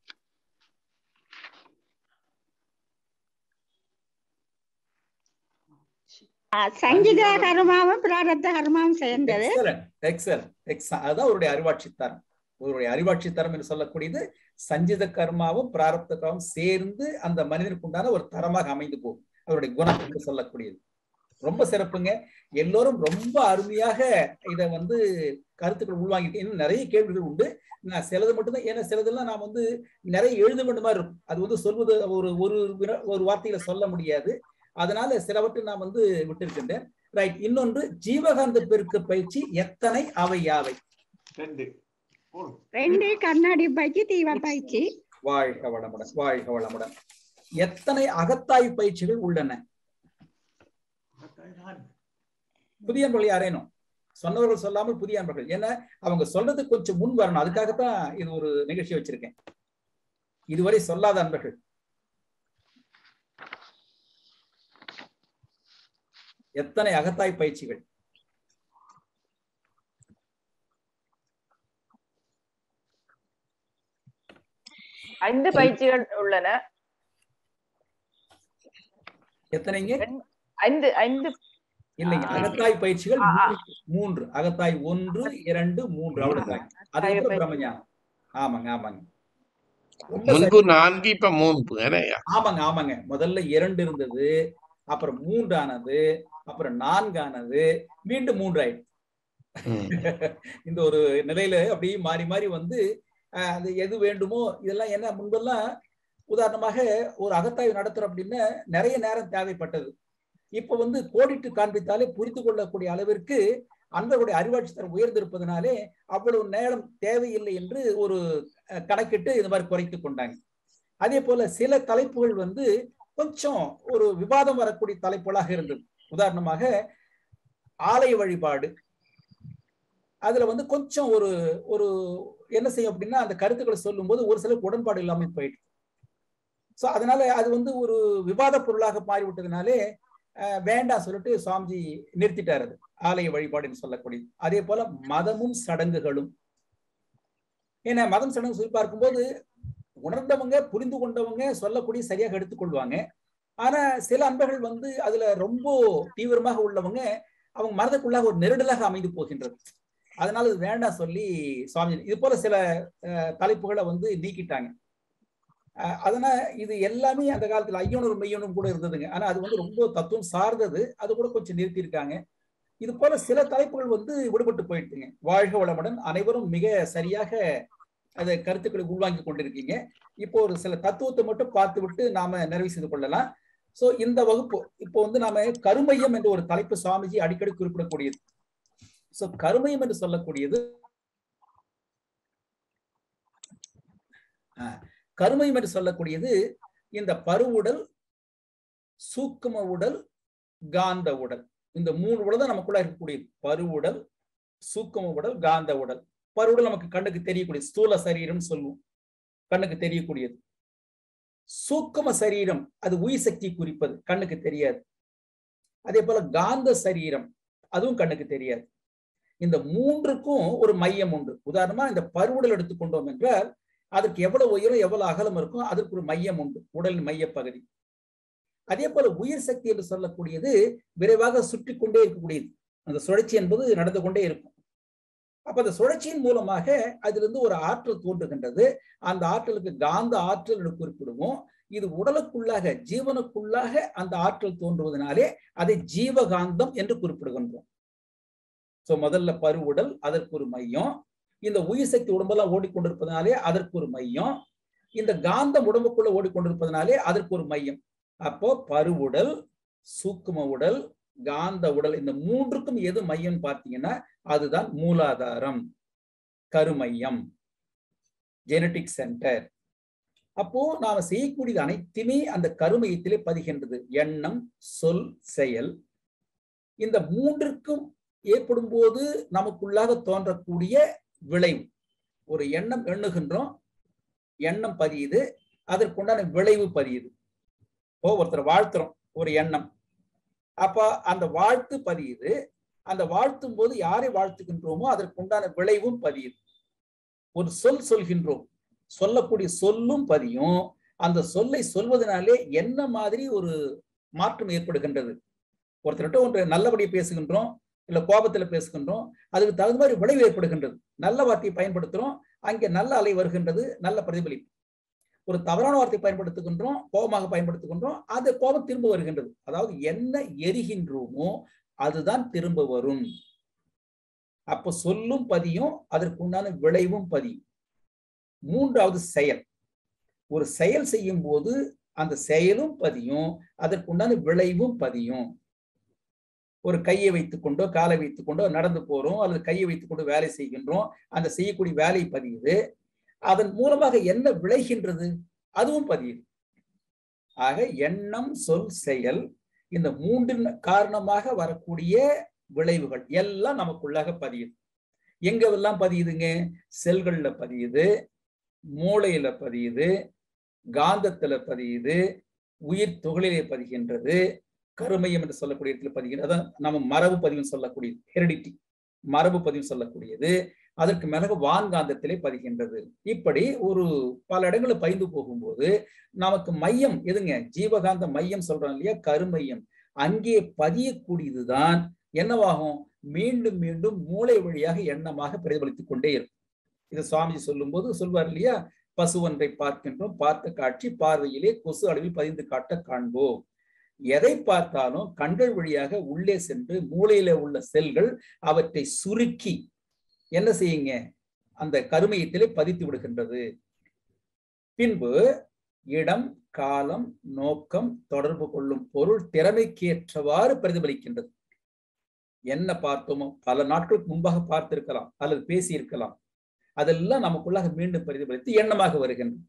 ஆஹ் சங்கீத கர்மாவும் பிராரத்த கர்மாவும் சேர்ந்தது எக்ஸலன்ட் எக்ஸலன்ட் எக்ஸ அதுதான் அவருடைய அறிவாட்சி தரம் அவருடைய அறிவாட்சி தரம் என்று சொல்லக்கூடியது சஞ்சித கர்மாவும் பிராரப்த கர்மாவும் சேர்ந்து அந்த மனிதனுக்கு உண்டான ஒரு தரமாக அமைந்து போகும் அவருடைய குணம் என்று சொல்லக்கூடியது ரொம்ப சிறப்புங்க எல்லோரும் ரொம்ப அருமையாக இதை வந்து கருத்துக்கள் உள்வாங்கிட்டு இன்னும் நிறைய கேள்விகள் உண்டு நான் சிலது மட்டும்தான் ஏன்னா சிலதெல்லாம் நான் வந்து நிறைய எழுத வேண்டும் மாதிரி இருக்கும் அது வந்து சொல்வது ஒரு ஒரு விர- ஒரு வார்த்தையில சொல்ல முடியாது அதனால சிலவற்றை நான் வந்து விட்டிருக்கின்றேன் ரைட் இன்னொன்று ஜீவகாந்த பெருக்க பயிற்சி எத்தனை அவை யாவை ரெண்டு கண்ணாடி பயிற்சி தீவ பயிற்சி வாழ்க வளமுடன் வாழ்க வளமுடன் எத்தனை அகத்தாய்வு பயிற்சிகள் உள்ளன புதிய அன்பர்கள் யாரேனும் சொன்னவர்கள் சொல்லாமல் புதிய அன்பர்கள் ஏன்னா அவங்க சொல்றது கொஞ்சம் முன் வரணும் அதுக்காகத்தான் இது ஒரு நிகழ்ச்சி வச்சிருக்கேன் இதுவரை சொல்லாத அன்பர்கள் எத்தனை அகத்தாய் பயிற்சிகள் ஐந்து பயிற்சிகள் உள்ளன எத்தனைங்க ஐந்து ஐந்து இல்லைங்க அகத்தாய் பயிற்சிகள் மூன்று- மூன்று அகத்தாய் ஒன்று இரண்டு மூன்று அவ்வளவுதான் அதுக்கப்புறம் பிரம்மஞானம் ஆமாங்க ஆமாங்க ரொம்ப சரி. முன்பு நான்கு இப்ப மூன்று ஏனையா ஆமாங்க ஆமாங்க முதல்ல இரண்டு இருந்தது அப்புறம் மூன்று ஆனது அப்புறம் நான்கு ஆனது மீண்டும் மூன்று ஆயிடுச்சு இந்த ஒரு நிலையில அப்படியே மாறி மாறி வந்து அஹ், அது எது வேண்டுமோ இதெல்லாம் என்ன முன்பெல்லாம் உதாரணமாக ஒரு அகத்தாய்வு நடத்துறோம் அப்படின்னா நிறைய நேரம் தேவைப்பட்டது இப்ப வந்து கோடிட்டு காண்பித்தாலே புரிந்து கொள்ளக்கூடிய அளவிற்கு அன்பர்களுடைய அறிவாட்சி தரம் உயர்ந்திருப்பதனாலே அவ்வளவு நேரம் தேவையில்லை என்று ஒரு அஹ், கணக்கிட்டு இந்த மாதிரி குறைத்து கொண்டாங்க அதே போல சில தலைப்புகள் வந்து கொஞ்சம் ஒரு விவாதம் வரக்கூடிய தலைப்புகளாக இருந்தது உதாரணமாக ஆலய வழிபாடு அதுல வந்து கொஞ்சம் ஒரு ஒரு என்ன செய்யும் அப்படின்னா அந்த கருத்துக்களை சொல்லும்போது ஒரு சிலருக்கு உடன்பாடு இல்லாமல் போயிட்டு சோ அதனால அது வந்து ஒரு விவாத பொருளாக மாறிவிட்டதுனாலே அஹ், வேண்டாம் சொல்லிட்டு சுவாமிஜி நிறுத்திட்டார் அது ஆலய வழிபாடுன்னு சொல்லக்கூடியது அதே போல மதமும் சடங்குகளும் ஏன்னா மதம் சடங்கு சொல்லி பார்க்கும்போது உணர்ந்தவங்க புரிந்து கொண்டவங்க சொல்லக்கூடிய சரியாக எடுத்துக்கொள்வாங்க ஆனா சில அன்பர்கள் வந்து அதுல ரொம்ப தீவிரமாக உள்ளவங்க அவங்க மனதுக்குள்ளாக ஒரு நெருடலாக அமைந்து போகின்றது அதனால இது வேண்டாம் சொல்லி சுவாமி இது போல சில அஹ், தலைப்புகளை வந்து நீக்கிட்டாங்க அஹ், அதனால இது எல்லாமே அந்த காலத்துல ஐயனூர் மெய்யனும் கூட இருந்ததுங்க ஆனா அது வந்து ரொம்ப தத்துவம் சார்ந்தது அது கூட கொஞ்சம் நிறுத்தியிருக்காங்க இது போல சில தலைப்புகள் வந்து விடுபட்டு போயிட்டுங்க வாழ்க வளமுடன் அனைவரும் மிக சரியாக அந்த கருத்துக்களை உள்வாங்கி கொண்டிருக்கீங்க இப்போ ஒரு சில தத்துவத்தை மட்டும் பார்த்து விட்டு நாம நிறைவு செய்து கொள்ளலாம் சோ இந்த வகுப்பு இப்போ வந்து நாம கருமையம் என்ற ஒரு தலைப்பு சுவாமிஜி அடிக்கடி குறிப்பிடக்கூடியது சோ கருமையம் என்று சொல்லக்கூடியது ஆஹ், கருமையம் என்று சொல்லக்கூடியது இந்த பருவுடல் சூக்கும உடல் காந்த உடல் இந்த மூணு உடல் தான் நமக்குள்ள இருக்கக்கூடியது பருவுடல் சூக்கும உடல் காந்த உடல் பருவுடல் நமக்கு கண்ணுக்கு தெரியக்கூடியது ஸ்தூல சரீரம் சொல்லுவோம் கண்ணுக்கு தெரியக்கூடியது சூக்கும சரீரம் அது உயிர் சக்தி குறிப்பது கண்ணுக்கு தெரியாது அதே போல காந்த சரீரம் அதுவும் கண்ணுக்கு தெரியாது இந்த மூன்றுக்கும் ஒரு மையம் உண்டு உதாரணமா இந்த பருவுடல் எடுத்துக்கொண்டோம் என்றால் அதற்கு எவ்வளவு உயரம் எவ்வளவு அகலம் இருக்கும் அதற்கு ஒரு மையம் உண்டு உடலின் மைய பகுதி அதே போல உயிர் சக்தி என்று சொல்லக்கூடியது விரைவாக சுற்றி கொண்டே இருக்கக்கூடியது அந்த சுழற்சி என்பது நடந்து கொண்டே இருக்கும் அப்ப அந்த சுழற்சியின் மூலமாக அதிலிருந்து ஒரு ஆற்றல் தோன்றுகின்றது அந்த ஆற்றலுக்கு காந்த ஆற்றல் என்று குறிப்பிடுவோம் இது உடலுக்குள்ளாக ஜீவனுக்குள்ளாக அந்த ஆற்றல் தோன்றுவதனாலே அதை ஜீவகாந்தம் என்று குறிப்பிடுகின்றோம் சோ முதல்ல பருவுடல் அதற்கு ஒரு மையம் இந்த உயிர் சக்தி உடம்பெல்லாம் ஓடிக்கொண்டிருப்பதனாலே அதற்கு ஒரு மையம் இந்த காந்தம் உடம்புக்குள்ள ஓடிக்கொண்டிருப்பதனாலே அதற்கு ஒரு மையம் அப்போ பருவுடல் சூக்கும உடல் காந்த உடல் இந்த மூன்றுக்கும் எது மையம் பார்த்தீங்கன்னா அதுதான் மூலாதாரம் கருமையம் ஜெனட்டிக் சென்டர் அப்போ நாம செய்யக்கூடியது அனைத்துமே அந்த கருமையத்திலே பதிகின்றது எண்ணம் சொல் செயல் இந்த மூன்றிற்கும் ஏற்படும் போது நமக்குள்ளாக தோன்றக்கூடிய விளைவு ஒரு எண்ணம் எண்ணுகின்றோம் எண்ணம் பதியுது அதற்குண்டான விளைவு பதியுது இப்போ ஒருத்தர் வாழ்த்துறோம் ஒரு எண்ணம் அப்ப அந்த வாழ்த்து பதியுது அந்த வாழ்த்தும் போது யாரை வாழ்த்துகின்றோமோ அதற்குண்டான விளைவும் பதியுது ஒரு சொல் சொல்கின்றோம் சொல்லக்கூடிய சொல்லும் பதியும் அந்த சொல்லை சொல்வதனாலே என்ன மாதிரி ஒரு மாற்றம் ஏற்படுகின்றது ஒருத்தர்கிட்ட ஒன்று நல்லபடியை பேசுகின்றோம் இல்ல கோபத்துல பேசுகின்றோம் அதுக்கு தகுந்த மாதிரி விளைவு ஏற்படுகின்றது நல்ல வார்த்தையை பயன்படுத்துறோம் அங்கே நல்ல அலை வருகின்றது நல்ல பிரதிபலிப்பு ஒரு தவறான வார்த்தை பயன்படுத்துகின்றோம் கோபமாக பயன்படுத்துகின்றோம் அந்த கோபம் திரும்ப வருகின்றது அதாவது என்ன எரிகின்றோமோ அதுதான் திரும்ப வரும் அப்ப சொல்லும் பதியும் அதற்கு உண்டான விளைவும் பதியும் மூன்றாவது செயல் ஒரு செயல் செய்யும் போது அந்த செயலும் பதியும் அதற்கு உண்டான விளைவும் பதியும் ஒரு கையை வைத்துக்கொண்டோ காலை வைத்துக்கொண்டோ நடந்து போறோம் அல்லது கையை வைத்துக்கொண்டு வேலை செய்கின்றோம் அந்த செய்யக்கூடிய வேலை பதியுது அதன் மூலமாக என்ன விளைகின்றது அதுவும் பதியுது ஆக எண்ணம் சொல் செயல் இந்த மூன்றின் காரணமாக வரக்கூடிய விளைவுகள் எல்லாம் நமக்குள்ளாக பதியுது எங்கெல்லாம் பதியுதுங்க செல்கள்ல பதியுது மூளையில பதியுது காந்தத்துல பதியுது உயிர் துகளிலே பதிகின்றது கருமையம் என்று சொல்லக்கூடிய இடத்துல பதிகின்றது அதான் நம்ம மரபு பதிவு சொல்லக்கூடியது ஹெரிடிட்டி மரபு பதிவு சொல்லக்கூடியது அதற்கு மேலாக வான்காந்தத்திலே பதிகின்றது இப்படி ஒரு பல இடங்களில் பயந்து போகும்போது நமக்கு மையம் எதுங்க ஜீவகாந்த மையம் சொல்றோம் இல்லையா கருமையம் அங்கே பதியக்கூடியதுதான் என்னவாகும் மீண்டும் மீண்டும் மூளை வழியாக எண்ணமாக பிரதிபலித்துக் கொண்டே இருக்கும் இது சுவாமிஜி சொல்லும்போது சொல்வார் இல்லையா பசு ஒன்றை பார்க்கின்றோம் பார்த்த காட்சி பார்வையிலே கொசு அளவில் பதிந்து காட்ட காண்போம் எதை பார்த்தாலும் கண்கள் வழியாக உள்ளே சென்று மூளையில உள்ள செல்கள் அவற்றை சுருக்கி என்ன செய்யுங்க அந்த கருமையத்திலே பதித்து விடுகின்றது பின்பு இடம் காலம் நோக்கம் தொடர்பு கொள்ளும் பொருள் திறமைக்கேற்றவாறு பிரதிபலிக்கின்றது என்ன பார்த்தோமோ பல நாட்களுக்கு முன்பாக பார்த்திருக்கலாம் அல்லது பேசியிருக்கலாம் அதெல்லாம் நமக்குள்ளாக மீண்டும் பிரதிபலித்து எண்ணமாக வருகின்றது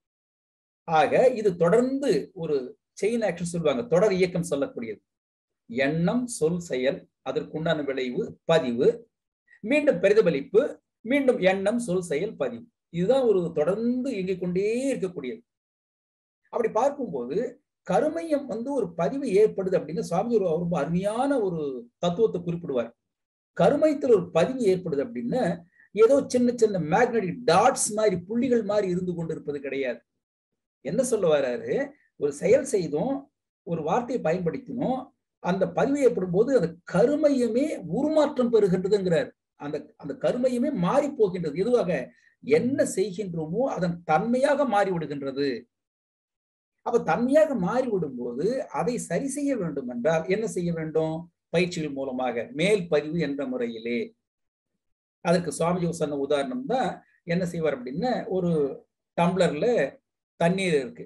ஆக இது தொடர்ந்து ஒரு செயின் ஆக்ஷன் சொல்லுவாங்க தொடர் இயக்கம் சொல்லக்கூடியது எண்ணம் சொல் செயல் அதற்குண்டான விளைவு பதிவு மீண்டும் பிரதிபலிப்பு மீண்டும் எண்ணம் சொல் செயல் பதிவு இதுதான் ஒரு தொடர்ந்து இயங்கிக் கொண்டே இருக்கக்கூடியது அப்படி பார்க்கும்போது கருமையம் வந்து ஒரு பதிவு ஏற்படுது அப்படின்னு சுவாமி ஒரு ரொம்ப அருமையான ஒரு தத்துவத்தை குறிப்பிடுவார் கருமையத்தில் ஒரு பதிவு ஏற்படுது அப்படின்னு ஏதோ சின்ன சின்ன மேக்னெட்டிக் டாட்ஸ் மாதிரி புள்ளிகள் மாதிரி இருந்து கொண்டிருப்பது கிடையாது என்ன சொல்ல வர்றாரு ஒரு செயல் செய்தோம் ஒரு வார்த்தையை பயன்படுத்தினோம் அந்த பதிவு ஏற்படும் போது அந்த கருமையமே உருமாற்றம் பெறுகின்றதுங்கிறார் அந்த அந்த கருமையமே மாறி போகின்றது எதுவாக என்ன செய்கின்றோமோ அதன் தன்மையாக மாறி விடுகின்றது அப்ப தன்மையாக மாறிவிடும் போது அதை சரி செய்ய வேண்டும் என்றால் என்ன செய்ய வேண்டும் பயிற்சிகள் மூலமாக மேல் பதிவு என்ற முறையிலே அதற்கு சுவாமிஜி சொன்ன உதாரணம் தான் என்ன செய்வார் அப்படின்னா ஒரு டம்ளர்ல தண்ணீர் இருக்கு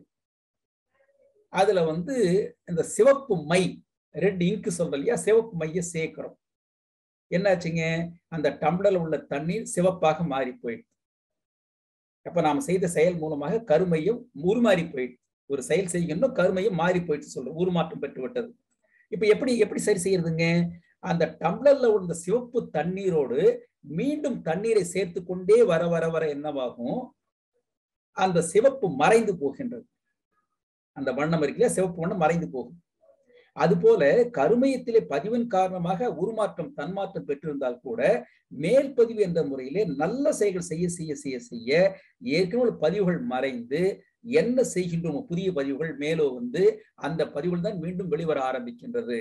அதுல வந்து இந்த சிவப்பு மை ரெட் இங்கு சொல்றோம் இல்லையா சிவப்பு மைய சேர்க்கிறோம் என்னாச்சுங்க அந்த டம்ளர்ல உள்ள தண்ணீர் சிவப்பாக மாறி போயிடுது அப்ப நாம் செய்த செயல் மூலமாக கருமையும் உருமாறி போயிடுது ஒரு செயல் செய்யணும் கருமையும் மாறி போயிட்டு சொல்றோம் உருமாற்றம் பெற்று விட்டது இப்ப எப்படி எப்படி சரி செய்யறதுங்க அந்த டம்ளர்ல உள்ள சிவப்பு தண்ணீரோடு மீண்டும் தண்ணீரை சேர்த்து கொண்டே வர வர வர என்னவாகும் அந்த சிவப்பு மறைந்து போகின்றது அந்த வண்ணம் இருக்குல்ல சிவப்பு வண்ணம் மறைந்து போகும் அதுபோல கருமையத்திலே பதிவின் காரணமாக உருமாற்றம் தன்மாற்றம் பெற்றிருந்தால் கூட மேல் பதிவு என்ற முறையிலே நல்ல செயல்கள் செய்ய செய்ய செய்ய செய்ய ஏற்கனவே உள்ள பதிவுகள் மறைந்து என்ன செய்கின்றோமோ புதிய பதிவுகள் மேலோ வந்து அந்த பதிவுகள் தான் மீண்டும் வெளிவர ஆரம்பிக்கின்றது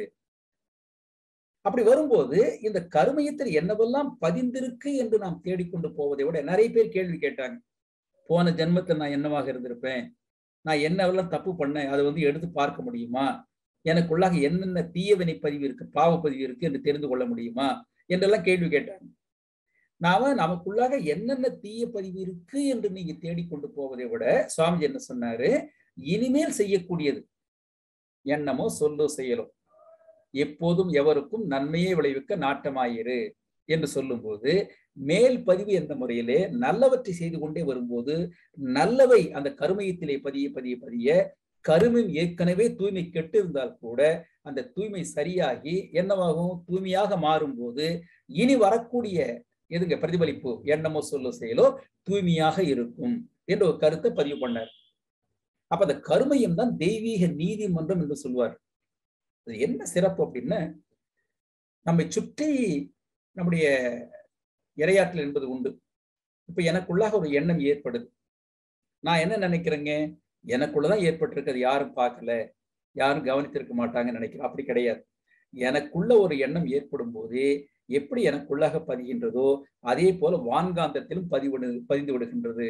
அப்படி வரும்போது இந்த கருமையத்தில் என்னவெல்லாம் பதிந்திருக்கு என்று நாம் தேடிக்கொண்டு போவதை விட நிறைய பேர் கேள்வி கேட்டாங்க போன ஜென்மத்தில் நான் என்னவாக இருந்திருப்பேன் நான் என்னவெல்லாம் தப்பு பண்ணேன் அதை வந்து எடுத்து பார்க்க முடியுமா எனக்குள்ளாக என்னென்ன தீய வினை பதிவு இருக்கு பாவ பதிவு இருக்கு என்று தெரிந்து கொள்ள முடியுமா என்றெல்லாம் கேள்வி கேட்டாங்க நாம நமக்குள்ளாக என்னென்ன தீய பதிவு இருக்கு என்று நீங்க தேடிக்கொண்டு போவதை விட சுவாமிஜி என்ன சொன்னாரு இனிமேல் செய்யக்கூடியது எண்ணமோ சொல்லோ செயலோ எப்போதும் எவருக்கும் நன்மையை விளைவிக்க நாட்டமாயிரு என்று சொல்லும்போது மேல் பதிவு என்ற முறையிலே நல்லவற்றை செய்து கொண்டே வரும்போது நல்லவை அந்த கருமையத்திலே பதிய பதிய பதிய கருமின் ஏற்கனவே தூய்மை கெட்டு இருந்தால் கூட அந்த தூய்மை சரியாகி என்னவாகும் தூய்மையாக மாறும்போது இனி வரக்கூடிய எதுங்க பிரதிபலிப்பு எண்ணமோ சொல்லோ செயலோ தூய்மையாக இருக்கும் என்ற ஒரு கருத்தை பதிவு பண்ணார் அப்ப அந்த கருமையம் தான் தெய்வீக நீதிமன்றம் என்று சொல்வார் அது என்ன சிறப்பு அப்படின்னா நம்மை சுற்றி நம்முடைய இரையாற்றல் என்பது உண்டு இப்ப எனக்குள்ளாக ஒரு எண்ணம் ஏற்படுது நான் என்ன நினைக்கிறேங்க எனக்குள்ளதான் ஏற்பட்டிருக்கு அது யாரும் பார்க்கல யாரும் கவனித்திருக்க மாட்டாங்கன்னு நினைக்கிறேன் அப்படி கிடையாது எனக்குள்ள ஒரு எண்ணம் ஏற்படும் போதே எப்படி எனக்குள்ளாக பதிகின்றதோ அதே போல வான்காந்தத்திலும் பதிவு பதிந்து விடுகின்றது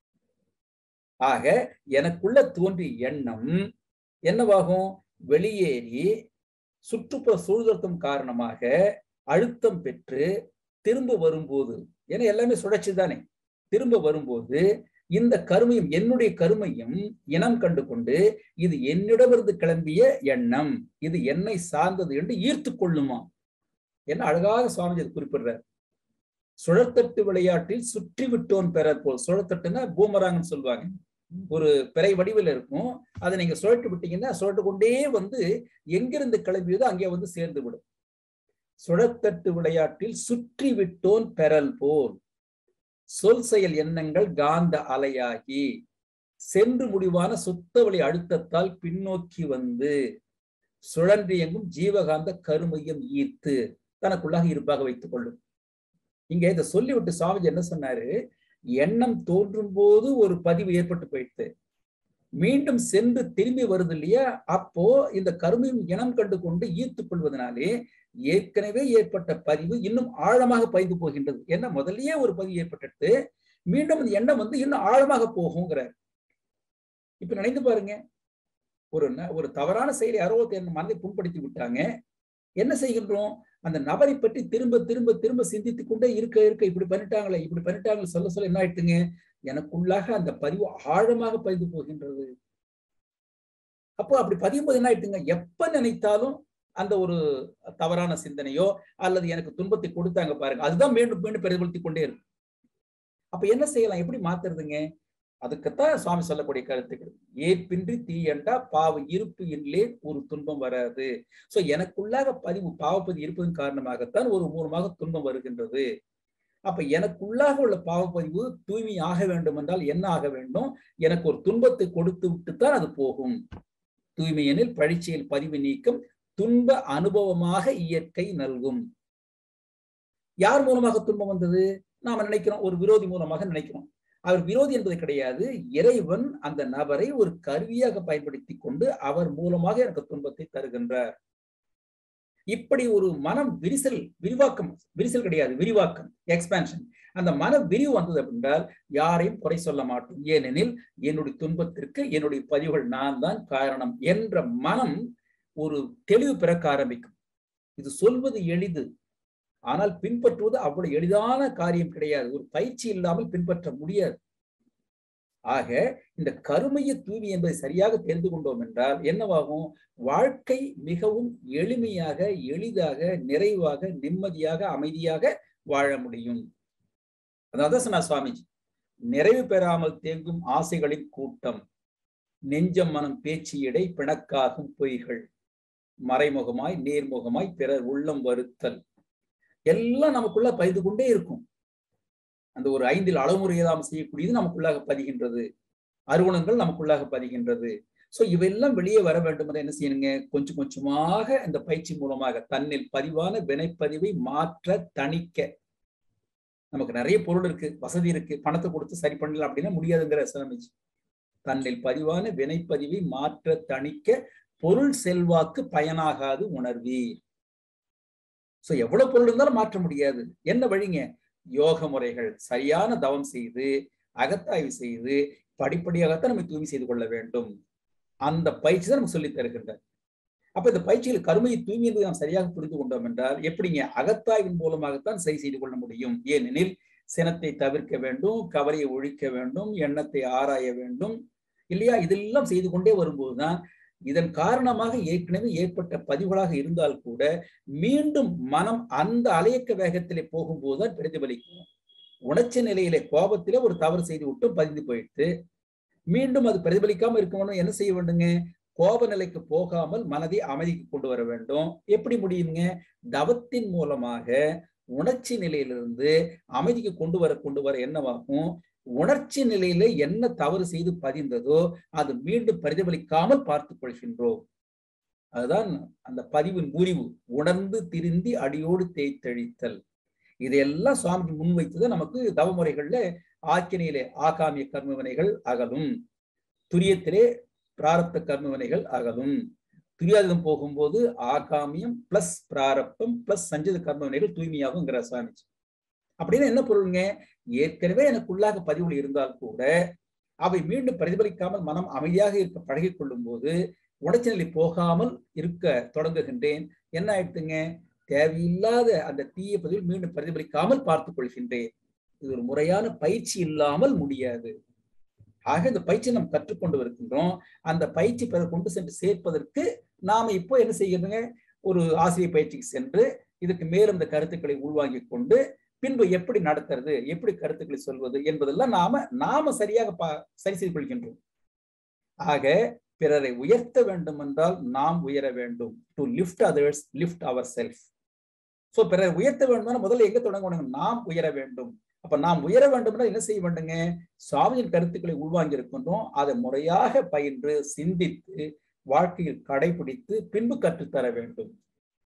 ஆக எனக்குள்ள தோன்றிய எண்ணம் என்னவாகும் வெளியேறி சுற்றுப்புற சூழ்நிலத்தும் காரணமாக அழுத்தம் பெற்று திரும்ப வரும்போது ஏன்னா எல்லாமே சுழற்சி தானே திரும்ப வரும்போது இந்த கருமையும் என்னுடைய கருமையும் இனம் கண்டு கொண்டு இது என்னிடமிருந்து கிளம்பிய எண்ணம் இது என்னை சார்ந்தது என்று ஈர்த்து கொள்ளுமா என்ன அழகாக சுவாமிஜி குறிப்பிடுறார் சுழத்தட்டு விளையாட்டில் சுற்றி விட்டோன் பெறர் போல் சுழத்தட்டுன்னா பூமராங்கன்னு சொல்லுவாங்க ஒரு பிறை வடிவில் இருக்கும் அதை நீங்க சுழட்டு விட்டீங்கன்னா சுழட்டு கொண்டே வந்து எங்கிருந்து கிளம்பியதோ அங்கே வந்து சேர்ந்து விடும் சுழத்தட்டு விளையாட்டில் சுற்றி விட்டோன் பெறல் போல் சொல் செயல் எண்ணங்கள் காந்த அலையாகி சென்று முடிவான சுத்தவழி அழுத்தத்தால் பின்னோக்கி வந்து சுழன்று எங்கும் ஜீவகாந்த கருமையம் ஈர்த்து தனக்குள்ளாக இருப்பாக வைத்துக் கொள்ளும் இங்க இதை சொல்லிவிட்டு சுவாமிஜி என்ன சொன்னாரு எண்ணம் தோன்றும் போது ஒரு பதிவு ஏற்பட்டு போயிடுது மீண்டும் சென்று திரும்பி வருது இல்லையா அப்போ இந்த கருமையும் இனம் கண்டு கொண்டு ஈர்த்துக் கொள்வதனாலே ஏற்கனவே ஏற்பட்ட பதிவு இன்னும் ஆழமாக பதிந்து போகின்றது என்ன முதல்லயே ஒரு பதிவு ஏற்பட்டு மீண்டும் அந்த எண்ணம் வந்து இன்னும் ஆழமாக போகுங்கிறார் இப்ப நினைந்து பாருங்க ஒரு ஒரு தவறான செயலை அறுபத்தி எண்ணு மனதை புண்படுத்தி விட்டாங்க என்ன செய்கின்றோம் அந்த நபரை பற்றி திரும்ப திரும்ப திரும்ப சிந்தித்துக் கொண்டே இருக்க இருக்க இப்படி பண்ணிட்டாங்களே இப்படி பண்ணிட்டாங்களே சொல்ல சொல்ல என்ன ஆயிட்டுங்க எனக்குள்ளாக அந்த பதிவு ஆழமாக பதிந்து போகின்றது அப்போ அப்படி பதியும் போது என்ன ஆயிட்டுங்க எப்ப நினைத்தாலும் அந்த ஒரு தவறான சிந்தனையோ அல்லது எனக்கு துன்பத்தை கொடுத்தாங்க பாருங்க அதுதான் மீண்டும் மீண்டும் பிரதிபலித்து கொண்டே இருக்கும் அப்ப என்ன செய்யலாம் எப்படி மாத்துறதுங்க அதுக்குத்தான் சுவாமி சொல்லக்கூடிய கருத்துக்கள் ஏற்பின்றி தீயண்டா பாவ இருப்பு இல்லே ஒரு துன்பம் வராது சோ எனக்குள்ளாக பதிவு பாவப்பதி இருப்பதன் காரணமாகத்தான் ஒரு மூலமாக துன்பம் வருகின்றது அப்ப எனக்குள்ளாக உள்ள பாவப்பதிவு தூய்மை ஆக வேண்டும் என்றால் என்ன ஆக வேண்டும் எனக்கு ஒரு துன்பத்தை கொடுத்து விட்டுத்தான் அது போகும் தூய்மையெனில் பழிச்செயல் பதிவு நீக்கம் துன்ப அனுபவமாக இயற்கை நல்கும் யார் மூலமாக துன்பம் வந்தது நாம நினைக்கிறோம் ஒரு விரோதி மூலமாக நினைக்கிறோம் அவர் விரோதி என்பது கிடையாது இறைவன் அந்த நபரை ஒரு கருவியாக பயன்படுத்தி கொண்டு அவர் மூலமாக எனக்கு துன்பத்தை தருகின்றார் இப்படி ஒரு மனம் விரிசல் விரிவாக்கம் விரிசல் கிடையாது விரிவாக்கம் எக்ஸ்பான்ஷன் அந்த மன விரிவு வந்தது அப்படின்றால் யாரையும் குறை சொல்ல மாட்டோம் ஏனெனில் என்னுடைய துன்பத்திற்கு என்னுடைய பதிவுகள் நான் தான் காரணம் என்ற மனம் ஒரு தெளிவு பிறக்க ஆரம்பிக்கும் இது சொல்வது எளிது ஆனால் பின்பற்றுவது அவ்வளவு எளிதான காரியம் கிடையாது ஒரு பயிற்சி இல்லாமல் பின்பற்ற முடியாது ஆக இந்த கருமைய தூய்மை என்பதை சரியாக தெரிந்து கொண்டோம் என்றால் என்னவாகும் வாழ்க்கை மிகவும் எளிமையாக எளிதாக நிறைவாக நிம்மதியாக அமைதியாக வாழ முடியும் அதான் சொன்னார் சுவாமிஜி நிறைவு பெறாமல் தேங்கும் ஆசைகளின் கூட்டம் நெஞ்சம் மனம் பேச்சு இடை பிணக்காகும் பொய்கள் மறைமுகமாய் நேர்முகமாய் பிறர் உள்ளம் வருத்தல் எல்லாம் நமக்குள்ள பதிந்து கொண்டே இருக்கும் அந்த ஒரு ஐந்தில் அளவுமுறையதாம் செய்யக்கூடியது நமக்குள்ளாக பதிகின்றது அருகுணங்கள் நமக்குள்ளாக பதிகின்றது சோ இவையெல்லாம் வெளியே வர வேண்டும் என்று என்ன செய்யணுங்க கொஞ்சம் கொஞ்சமாக இந்த பயிற்சி மூலமாக தன்னில் பதிவான வினைப்பதிவை மாற்ற தணிக்க நமக்கு நிறைய பொருள் இருக்கு வசதி இருக்கு பணத்தை கொடுத்து சரி பண்ணலாம் அப்படின்னா முடியாதுங்கிற சிரமிச்சு தன்னில் பதிவான வினைப்பதிவை மாற்ற தணிக்க பொருள் செல்வாக்கு பயனாகாது உணர்வீர் சோ எவ்வளவு பொருள் இருந்தாலும் மாற்ற முடியாது என்ன வழிங்க யோக முறைகள் சரியான தவம் செய்து அகத்தாய்வு செய்து படிப்படியாகத்தான் நம்ம தூய்மை செய்து கொள்ள வேண்டும் அந்த பயிற்சி தான் நமக்கு சொல்லித் தருகின்றார் அப்ப இந்த பயிற்சியில் கருமையை தூய்மை என்பதை நாம் சரியாக புரிந்து கொண்டோம் என்றால் எப்படிங்க அகத்தாய்வின் மூலமாகத்தான் சரி செய்து கொள்ள முடியும் ஏனெனில் சினத்தை தவிர்க்க வேண்டும் கவலையை ஒழிக்க வேண்டும் எண்ணத்தை ஆராய வேண்டும் இல்லையா இதெல்லாம் செய்து கொண்டே வரும்போதுதான் இதன் காரணமாக ஏற்கனவே ஏற்பட்ட பதிவுகளாக இருந்தால் கூட மீண்டும் மனம் அந்த அலையக்க வேகத்திலே போகும்போதுதான் பிரதிபலிக்கும் உணர்ச்சி நிலையிலே கோபத்திலே ஒரு தவறு செய்து விட்டு பதிந்து போயிட்டு மீண்டும் அது பிரதிபலிக்காம இருக்கணும் என்ன செய்ய வேண்டுங்க கோப நிலைக்கு போகாமல் மனதை அமைதிக்கு கொண்டு வர வேண்டும் எப்படி முடியுங்க தவத்தின் மூலமாக உணர்ச்சி நிலையிலிருந்து அமைதிக்கு கொண்டு வர கொண்டு வர என்னவாகும் உணர்ச்சி நிலையில என்ன தவறு செய்து பதிந்ததோ அது மீண்டும் பிரதிபலிக்காமல் பார்த்துக் கொள்கின்றோம் அதுதான் அந்த பதிவின் முறிவு உணர்ந்து திருந்தி அடியோடு தேய்த்தழித்தல் இதையெல்லாம் சுவாமிக்கு முன்வைத்தது நமக்கு தவமுறைகள்ல ஆக்கினையிலே ஆகாமிய கர்மவினைகள் அகலும் துரியத்திலே பிராரப்த கர்மவினைகள் அகலும் துரியாதம் போகும்போது ஆகாமியம் பிளஸ் பிராரப்தம் பிளஸ் சஞ்சித கர்மவினைகள் தூய்மையாகுங்கிற சுவாமிஜி அப்படின்னு என்ன பொருளுங்க ஏற்கனவே எனக்குள்ளாக பதிவுகள் இருந்தால் கூட அவை மீண்டும் பிரதிபலிக்காமல் மனம் அமைதியாக இருக்க பழகிக் கொள்ளும் போது உணர்ச்சி நிலை போகாமல் இருக்க தொடங்குகின்றேன் என்ன ஆயிடுத்துங்க தேவையில்லாத அந்த தீய பதிவில் மீண்டும் பிரதிபலிக்காமல் பார்த்துக் கொள்கின்றேன் இது ஒரு முறையான பயிற்சி இல்லாமல் முடியாது ஆக இந்த பயிற்சி நாம் கற்றுக்கொண்டு வருகின்றோம் அந்த பயிற்சி பிறகு கொண்டு சென்று சேர்ப்பதற்கு நாம இப்போ என்ன செய்யணுங்க ஒரு ஆசிரியர் பயிற்சிக்கு சென்று இதுக்கு மேலும் இந்த கருத்துக்களை உள்வாங்கிக் கொண்டு பின்பு எப்படி நடத்துறது எப்படி கருத்துக்களை சொல்வது என்பதெல்லாம் நாம நாம சரியாக பா சரி செய்து கொள்கின்றோம் ஆக பிறரை உயர்த்த வேண்டும் என்றால் நாம் உயர வேண்டும் to lift others lift our self so பிறரை உயர்த்த வேண்டும் முதல்ல எங்க தொடங்கணும் நாம் உயர வேண்டும் அப்ப நாம் உயர வேண்டும்னா என்ன செய்ய வேண்டுங்க சுவாமியின் கருத்துக்களை உள்வாங்கி இருக்கின்றோம் அதை முறையாக பயின்று சிந்தித்து வாழ்க்கையில் கடைபிடித்து பின்பு கற்றுத்தர வேண்டும்